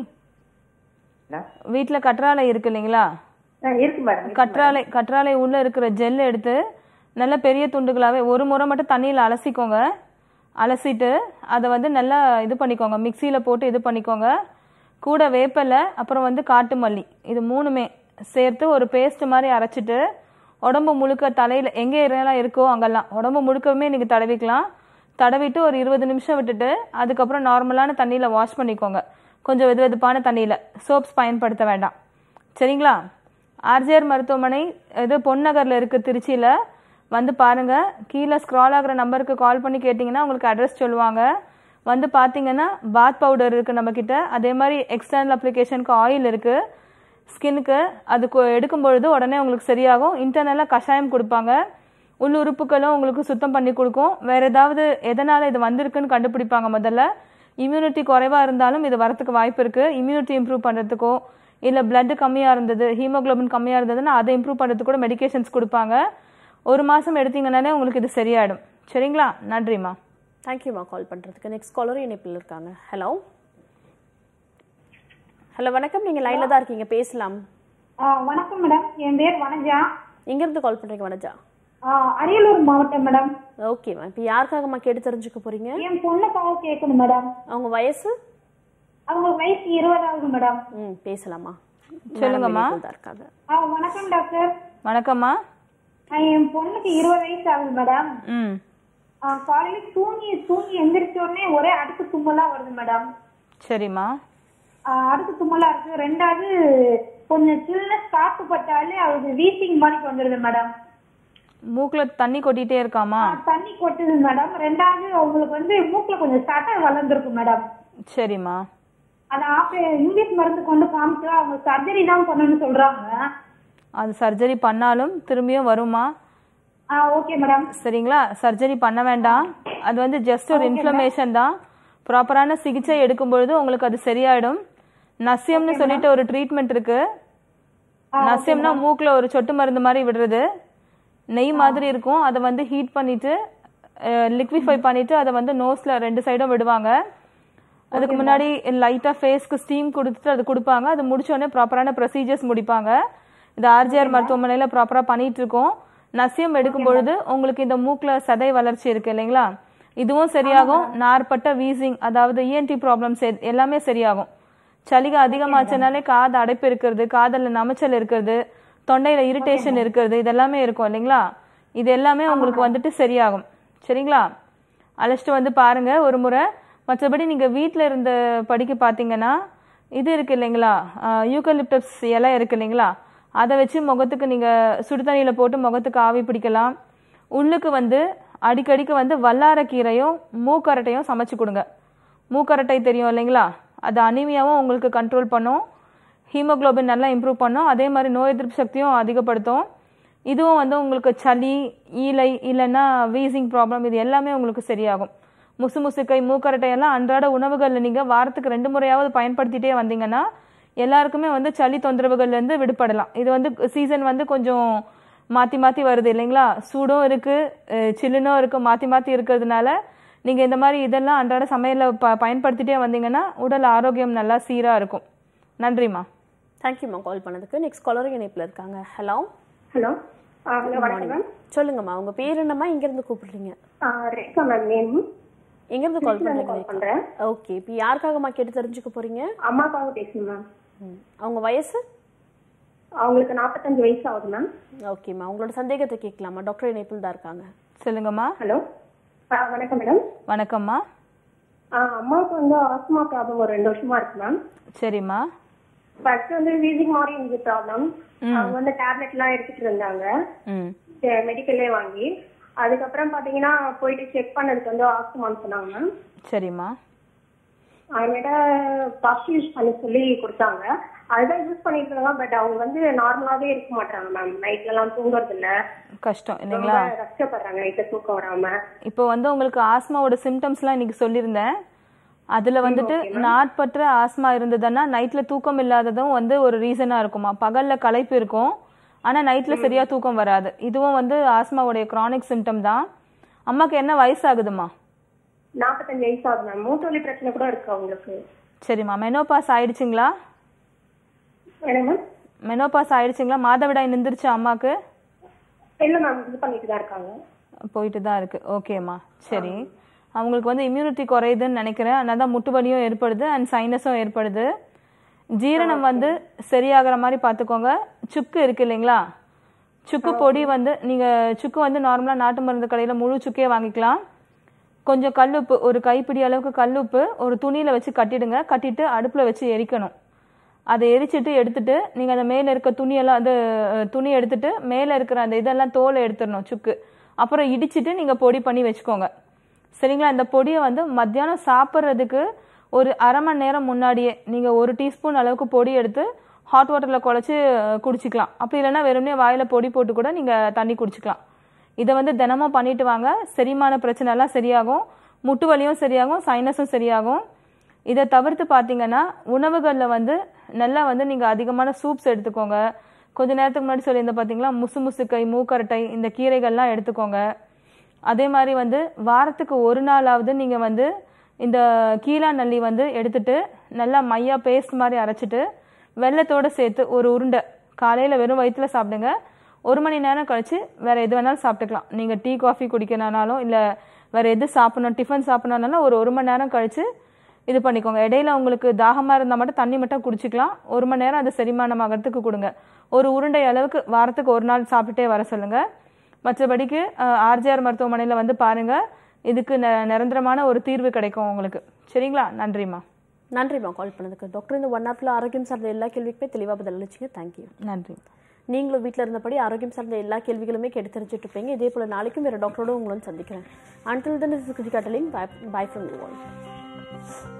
Speaker 7: மேடம்.
Speaker 2: வீட்ல கற்றாழை இருக்கு இல்லைங்களா
Speaker 7: ஆ, இருக்கு மேடம் இருக்கு
Speaker 2: கற்றாழை கற்றாழை உள்ள இருக்கிற ஜெல் எடுத்து நல்ல பெரிய துண்டுகளாவே ஒரு முறை மட்டும் தண்ணியில் அலசிக்கோங்க அலசிட்டு அதை வந்து நல்லா இது பண்ணிக்கோங்க மிக்சியில் போட்டு இது பண்ணிக்கோங்க கூட வேப்பலை அப்புறம் வந்து காட்டு மல்லி இது மூணுமே சேர்த்து ஒரு பேஸ்ட் மாதிரி அரைச்சிட்டு உடம்பு முழுக்க தலையில் எங்கே எல்லாம் இருக்கோ அங்கெல்லாம் உடம்பு முழுக்கவுமே நீங்கள் தடவிக்கலாம் தடவிட்டு ஒரு இருபது நிமிஷம் விட்டுட்டு அதுக்கப்புறம் நார்மலான தண்ணியில் வாஷ் பண்ணிக்கோங்க கொஞ்சம் வெது வெதுப்பான தண்ணியில் சோப்ஸ் பயன்படுத்த வேண்டாம் சரிங்களா ஆர்ஜிஆர் மருத்துவமனை இது பொன்னகரில் இருக்குது திருச்சியில் வந்து பாருங்க கீழே ஸ்க்ரால் ஆகிற நம்பருக்கு கால் பண்ணி கேட்டிங்கன்னா உங்களுக்கு அட்ரஸ் சொல்லுவாங்க வந்து பார்த்தீங்கன்னா பாத் பவுடர் இருக்குது நம்மக்கிட்ட அதே மாதிரி எக்ஸ்டர்னல் அப்ளிகேஷனுக்கு ஆயில் இருக்குது ஸ்கின்னுக்கு அது கொ- எடுக்கும் பொழுது உடனே உங்களுக்கு சரியாகும் இன்டர்னலாக கஷாயம் கொடுப்பாங்க உள் உறுப்புகளும் உங்களுக்கு சுத்தம் பண்ணி கொடுக்கும் வேற ஏதாவது எதனால் இது வந்திருக்குன்னு கண்டுபிடிப்பாங்க முதல்ல இம்யூனிட்டி குறைவாக இருந்தாலும் இது வரத்துக்கு வாய்ப்பு இருக்குது இம்யூனிட்டி இம்ப்ரூவ் பண்ணுறதுக்கோ இல்லை blood கம்மியாக இருந்தது ஹீமோகுளோபின் கம்மியாக இருந்ததுன்னா அதை இம்ப்ரூவ் பண்ணுறதுக்கு கூட மெடிகேஷன்ஸ் கொடுப்பாங்க ஒரு மாதம் எடுத்தீங்கனாலே உங்களுக்கு இது சரியாயிடும் சரிங்களா நன்றிம்மா
Speaker 1: தேங்க்யூம்மா கால் பண்றதுக்கு நெக்ஸ்ட் காலர் இணைப்பில் இருக்காங்க ஹலோ ஹலோ வணக்கம் நீங்க லைன்ல தான் இருக்கீங்க பேசலாம்
Speaker 8: ஆ, வணக்கம் மேடம் என் பேர் வனஜா
Speaker 1: எங்கேருந்து கால் பண்ணுறீங்க வனஜா
Speaker 3: அரியலூர் மாவட்டம் மேடம்
Speaker 1: ஓகேம்மா இப்போ யாருக்காகம்மா கேட்டு தெரிஞ்சுக்க போறீங்க
Speaker 3: என் பொண்ணுக்காக கேட்கணும் மேடம்
Speaker 1: அவங்க வயசு
Speaker 3: அவங்களுக்கு வயசு இருபதாவது மேடம்
Speaker 1: ம் பேசலாமா
Speaker 2: சொல்லுங்கம்மா.
Speaker 1: மேடம் வெளியில இருக்காங்க
Speaker 3: ஆ வணக்கம் டாக்டர்
Speaker 2: வணக்கம்மா
Speaker 3: ஆ, என் பொண்ணுக்கு இருபது வயசு ஆகுது மேடம்
Speaker 2: ம்
Speaker 3: ஆ, காலையில தூங்கி தூங்கி எந்திரிச்ச உடனே ஒரே அடுக்கு தும்மலா வருது மேடம்
Speaker 2: சரிம்மா
Speaker 3: ஆ, அடுக்கு தும்மலா இருக்கு ரெண்டாவது கொஞ்சம் சில்னஸ் காத்து பட்டாலே அவருக்கு வீசிங் மாதிரி வந்துருது மேடம்
Speaker 2: மூக்கில் தண்ணி கொட்டிகிட்டே இருக்காமா
Speaker 3: ஆ, தண்ணி கொட்டுது மேடம் ரெண்டாவது அவங்களுக்கு வந்து மூக்குல கொஞ்சம் சட்டை வளர்ந்துருக்கு மேடம்
Speaker 2: சரிம்மா
Speaker 3: அதை ஆப்ரே இங்கிலீஷ் மருந்து கொண்டு காமிச்சா அவங்க சர்ஜரி தான் பண்ணணும்னு சொல்றாங்க
Speaker 2: அது சர்ஜரி பண்ணாலும் திரும்பியும் வருமா
Speaker 3: ஆ ஓகே மேடம்
Speaker 2: சரிங்களா சர்ஜரி பண்ண வேண்டாம் அது வந்து ஜஸ்ட் ஒரு இன்ஃப்ளமேஷன் தான் ப்ராப்பரான சிகிச்சை எடுக்கும் பொழுது உங்களுக்கு அது சரியாயிடும் நசியம்னு சொல்லிட்டு ஒரு ட்ரீட்மெண்ட் இருக்கு நசியம்னா மூக்கில் ஒரு சொட்டு மருந்து மாதிரி விடுறது நெய் மாதிரி இருக்கும் அதை வந்து ஹீட் பண்ணிட்டு லிக்விஃபை பண்ணிட்டு அதை வந்து நோஸ்ல ரெண்டு சைடும் விடுவாங்க அதுக்கு முன்னாடி லைட்டாக ஃபேஸ்க்கு ஸ்டீம் கொடுத்துட்டு அது கொடுப்பாங்க அது முடிச்ச உடனே ப்ராப்பரான ப்ரொசீஜர்ஸ் முடிப்பாங்க இது ஆர்ஜிஆர் மருத்துவமனையில் ப்ராப்பராக பண்ணிட்டு இருக்கோம் நசியம் எடுக்கும் பொழுது உங்களுக்கு இந்த மூக்கில் சதை வளர்ச்சி இருக்கு இல்லைங்களா இதுவும் சரியாகும் நார்பட்ட வீசிங் அதாவது இஎன்டி ப்ராப்ளம்ஸ் எல்லாமே சரியாகும் சளிகை அதிகமாச்சுனாலே காது அடைப்பு இருக்கிறது காதல்ல நமைச்சல் இருக்கிறது தொண்டையில இரிட்டேஷன் இருக்கிறது இதெல்லாமே இருக்கும் இல்லைங்களா இது எல்லாமே உங்களுக்கு வந்துட்டு சரியாகும் சரிங்களா அழைச்சிட்டு வந்து பாருங்க ஒரு முறை மற்றபடி நீங்க வீட்டில் இருந்த படிக்க பார்த்தீங்கன்னா இது இருக்கு இல்லைங்களா யூக்கலிப்டஸ் இலை இருக்கு இல்லைங்களா அதை வச்சு முகத்துக்கு நீங்க சுடுதண்ணியில் போட்டு முகத்துக்கு ஆவி பிடிக்கலாம் உள்ளுக்கு வந்து அடிக்கடிக்கு வந்து வல்லாரக்கீரையும் மூக்கரட்டையும் சமைச்சு கொடுங்க மூக்கரட்டை தெரியும் இல்லைங்களா அது அனிமியாவும் உங்களுக்கு கண்ட்ரோல் பண்ணும் ஹீமோகுளோபின் நல்லா இம்ப்ரூவ் பண்ணும் அதே மாதிரி நோய் எதிர்ப்பு சக்தியும் அதிகப்படுத்தும் இதுவும் வந்து உங்களுக்கு சளி ஈலை இல்லைன்னா வீசிங் ப்ராப்ளம் இது எல்லாமே உங்களுக்கு சரியாகும் முசு முசுக்கை மூக்கரட்டை எல்லாம் அன்றாட உணவுகளில் நீங்கள் வாரத்துக்கு ரெண்டு முறையாவது பயன்படுத்திட்டே வந்தீங்கன்னா எல்லாருக்குமே வந்து சளி தொந்தரவுகள்லேருந்து விடுபடலாம் இது வந்து சீசன் வந்து கொஞ்சம் மாற்றி மாற்றி வருது இல்லைங்களா சூடும் இருக்குது சில்லுனும் இருக்குது மாற்றி மாற்றி இருக்கிறதுனால நீங்கள் இந்த மாதிரி இதெல்லாம் அன்றாட சமையலில் ப பயன்படுத்திட்டே வந்தீங்கன்னா உடல் ஆரோக்கியம் நல்லா சீராக இருக்கும் நன்றிம்மா
Speaker 1: தேங்க்யூம்மா கால் பண்ணதுக்கு நெக்ஸ்ட் காலர் இணைப்பில் இருக்காங்க ஹலோ
Speaker 8: ஹலோ ஹலோ வணக்கம் மேம்
Speaker 1: சொல்லுங்கம்மா உங்க பேர் என்னம்மா இருந்து கூப்பிடுறீங்க
Speaker 8: ரேகா மேம் நேம்
Speaker 1: எங்கேருந்து கால்
Speaker 8: கால்
Speaker 1: பண்றீங்க
Speaker 8: பண்றேன்
Speaker 1: ஓகே இப்போ யாருக்காகம்மா கேட்டு தெரிஞ்சுக்க போறீங்க
Speaker 8: அம்மாக்காக பேசணும் மேம்
Speaker 1: ம். அவங்க வயசு
Speaker 8: அவங்களுக்கு நாற்பத்தஞ்சு வயசு ஆகுது மேம்
Speaker 1: ஓகேம்மா உங்களோட சந்தேகத்தை கேட்கலாமா டாக்டர் இணைப்பில் தான் இருக்காங்க
Speaker 2: சொல்லுங்கம்மா
Speaker 8: ஹலோ வணக்கம் மேடம்
Speaker 2: வணக்கம்மா
Speaker 8: அம்மாவுக்கு வந்து ஆஸ்மா ப்ராப்ளம் ஒரு ரெண்டு வருஷமா இருக்கு மேம்
Speaker 2: சரிம்மா
Speaker 8: ஃபர்ஸ்ட் வந்து வீசிங் மாதிரி இருந்தது ப்ராப்ளம் அவங்க வந்து டேப்லெட் எல்லாம் எடுத்துட்டு இருந்தாங்க
Speaker 2: ம்
Speaker 8: மெடிக்கல்லே வாங்கி அதுக்கப்புறம் பாத்தீங்கன்னா போயிட்டு செக் பண்ணதுக்கு வந்து ஆஸ்துமான்னு சொன்னாங்க மேம்
Speaker 2: சரிம்மா
Speaker 8: அவங்ககிட்ட பஃப் யூஸ் பண்ண சொல்லி கொடுத்தாங்க அதுதான் யூஸ் பண்ணிட்டு இருக்காங்க பட் அவங்க வந்து நார்மலாவே இருக்க மாட்டாங்க மேம் நைட்ல எல்லாம் தூங்குறது இல்ல
Speaker 2: கஷ்டம்
Speaker 8: ரொம்ப
Speaker 2: இல்லைங்களா
Speaker 8: கஷ்டப்படுறாங்க நைட்ல தூக்கம் வராம
Speaker 2: இப்போ வந்து உங்களுக்கு ஆஸ்மாவோட சிம்டம்ஸ்லாம் இன்னைக்கு சொல்லியிருந்தேன் அதுல வந்துட்டு நாட்பற்ற ஆஸ்மா இருந்ததுன்னா நைட்ல தூக்கம் இல்லாததும் வந்து ஒரு ரீசனா இருக்குமா பகல்ல களைப்பு இருக்கும் ஆனா நைட்ல சரியா தூக்கம் வராது இதுவும் வந்து ஆஸ்மாவுடைய கிரானிக் சிம்டம் தான் அம்மாக்கு என்ன வயசாகுதுமா
Speaker 8: நாற்பத்தஞ்சு வயசு ஆகுது மேம் மூட்டு வலி பிரச்சனை கூட இருக்கு அவங்களுக்கு
Speaker 2: சரிம்மா மெனோபாஸ் ஆயிடுச்சுங்களா
Speaker 8: என்ன மேம்
Speaker 2: மெனோபாஸ் ஆயிடுச்சுங்களா மாதவிடாய் நின்றுச்சு அம்மாக்கு
Speaker 8: இல்ல மேம் இது பண்ணிட்டு தான் இருக்காங்க
Speaker 2: போயிட்டு தான் இருக்கு ஓகேம்மா சரி அவங்களுக்கு வந்து இம்யூனிட்டி குறையுதுன்னு நினைக்கிறேன் அதனால தான் முட்டு வலியும் ஏற்படுது அண்ட் சைனஸும் ஏற்படுது ஜீரணம் வந்து சரியாகிற மாதிரி பார்த்துக்கோங்க சுக்கு இருக்கு இல்லைங்களா சுக்கு பொடி வந்து நீங்கள் சுக்கு வந்து நார்மலாக நாட்டு மருந்து கடையில் முழு சுக்கே வாங்கிக்கலாம் கொஞ்சம் கல்லுப்பு ஒரு கைப்பிடி அளவுக்கு கல்லுப்பு ஒரு துணியில் வச்சு கட்டிடுங்க கட்டிட்டு அடுப்பில் வச்சு எரிக்கணும் அதை எரிச்சிட்டு எடுத்துட்டு நீங்கள் அந்த மேலே இருக்க துணியெல்லாம் அது அஹ், துணி எடுத்துட்டு மேலே இருக்கிற அந்த இதெல்லாம் தோலை எடுத்துடணும் சுக்கு அப்புறம் இடிச்சிட்டு நீங்கள் பொடி பண்ணி வச்சுக்கோங்க சரிங்களா இந்த பொடியை வந்து மத்தியானம் சாப்பிட்றதுக்கு ஒரு அரை மணி நேரம் முன்னாடியே நீங்கள் ஒரு டீஸ்பூன் அளவுக்கு பொடி எடுத்து ஹாட் வாட்டரில் குழச்சி அஹ், குடிச்சிக்கலாம் அப்படி இல்லைன்னா வெறுமனே வாயில் பொடி போட்டு கூட நீங்கள் தண்ணி குடிச்சிக்கலாம் இதை வந்து தினமும் பண்ணிட்டு வாங்க செரிமான பிரச்சனை எல்லாம் சரியாகும் முட்டு வலியும் சரியாகும் சைனஸும் சரியாகும் இதை தவிர்த்து பார்த்தீங்கன்னா உணவுகளில் வந்து நல்லா வந்து நீங்கள் அதிகமான சூப்ஸ் எடுத்துக்கோங்க கொஞ்ச நேரத்துக்கு முன்னாடி சொல்லியிருந்த பார்த்தீங்களா முசு முசுக்கை மூக்கரட்டை இந்த கீரைகள்லாம் எடுத்துக்கோங்க அதே மாதிரி வந்து வாரத்துக்கு ஒரு நாளாவது நீங்கள் வந்து இந்த கீழா நல்லி வந்து எடுத்துட்டு நல்லா மையா பேஸ்ட் மாதிரி அரைச்சிட்டு வெள்ளத்தோட சேர்த்து ஒரு உருண்டை காலையில் வெறும் வயிற்றுல சாப்பிடுங்க ஒரு மணி நேரம் கழிச்சு வேற எது வேணாலும் சாப்பிட்டுக்கலாம் நீங்க டீ காஃபி குடிக்கணும்னாலும் இல்ல வேற எது சாப்பிடணும் டிஃபன் சாப்பிடணும்னாலும் ஒரு ஒரு மணி நேரம் கழிச்சு இது பண்ணிக்கோங்க இடையில உங்களுக்கு தாகமா இருந்தா மட்டும் தண்ணி மட்டும் குடிச்சுக்கலாம் ஒரு மணி நேரம் அது செரிமானம் ஆகிறதுக்கு கொடுங்க ஒரு உருண்டை அளவுக்கு வாரத்துக்கு ஒரு நாள் சாப்பிட்டுட்டே வர சொல்லுங்க மற்றபடிக்கு ஆர்ஜிஆர் மருத்துவமனையில வந்து பாருங்க இதுக்கு நி- நிரந்தரமான ஒரு தீர்வு கிடைக்கும் உங்களுக்கு சரிங்களா நன்றிம்மா
Speaker 1: நன்றிம்மா கால் பண்ணதுக்கு டாக்டர் இந்த ஒன் ஹவர்ல ஆரோக்கியம் சார்ந்த எல்லா கேள்விக்குமே தெளிவாக பதில் அளிச்சிங்க தேங்க்யூ
Speaker 2: நன்றி
Speaker 1: நீங்களும் வீட்டில் இருந்தபடி ஆரோக்கியம் சார்ந்த எல்லா கேள்விகளுமே கேட்டு தெரிஞ்சுட்டு இருப்பீங்க இதே போல நாளைக்கும் வேறு டாக்டரோட உங்களும் சந்திக்கிறேன் அன்டில் தன் இஸ் கட்டலிங் பை ஃப்ரம் யூ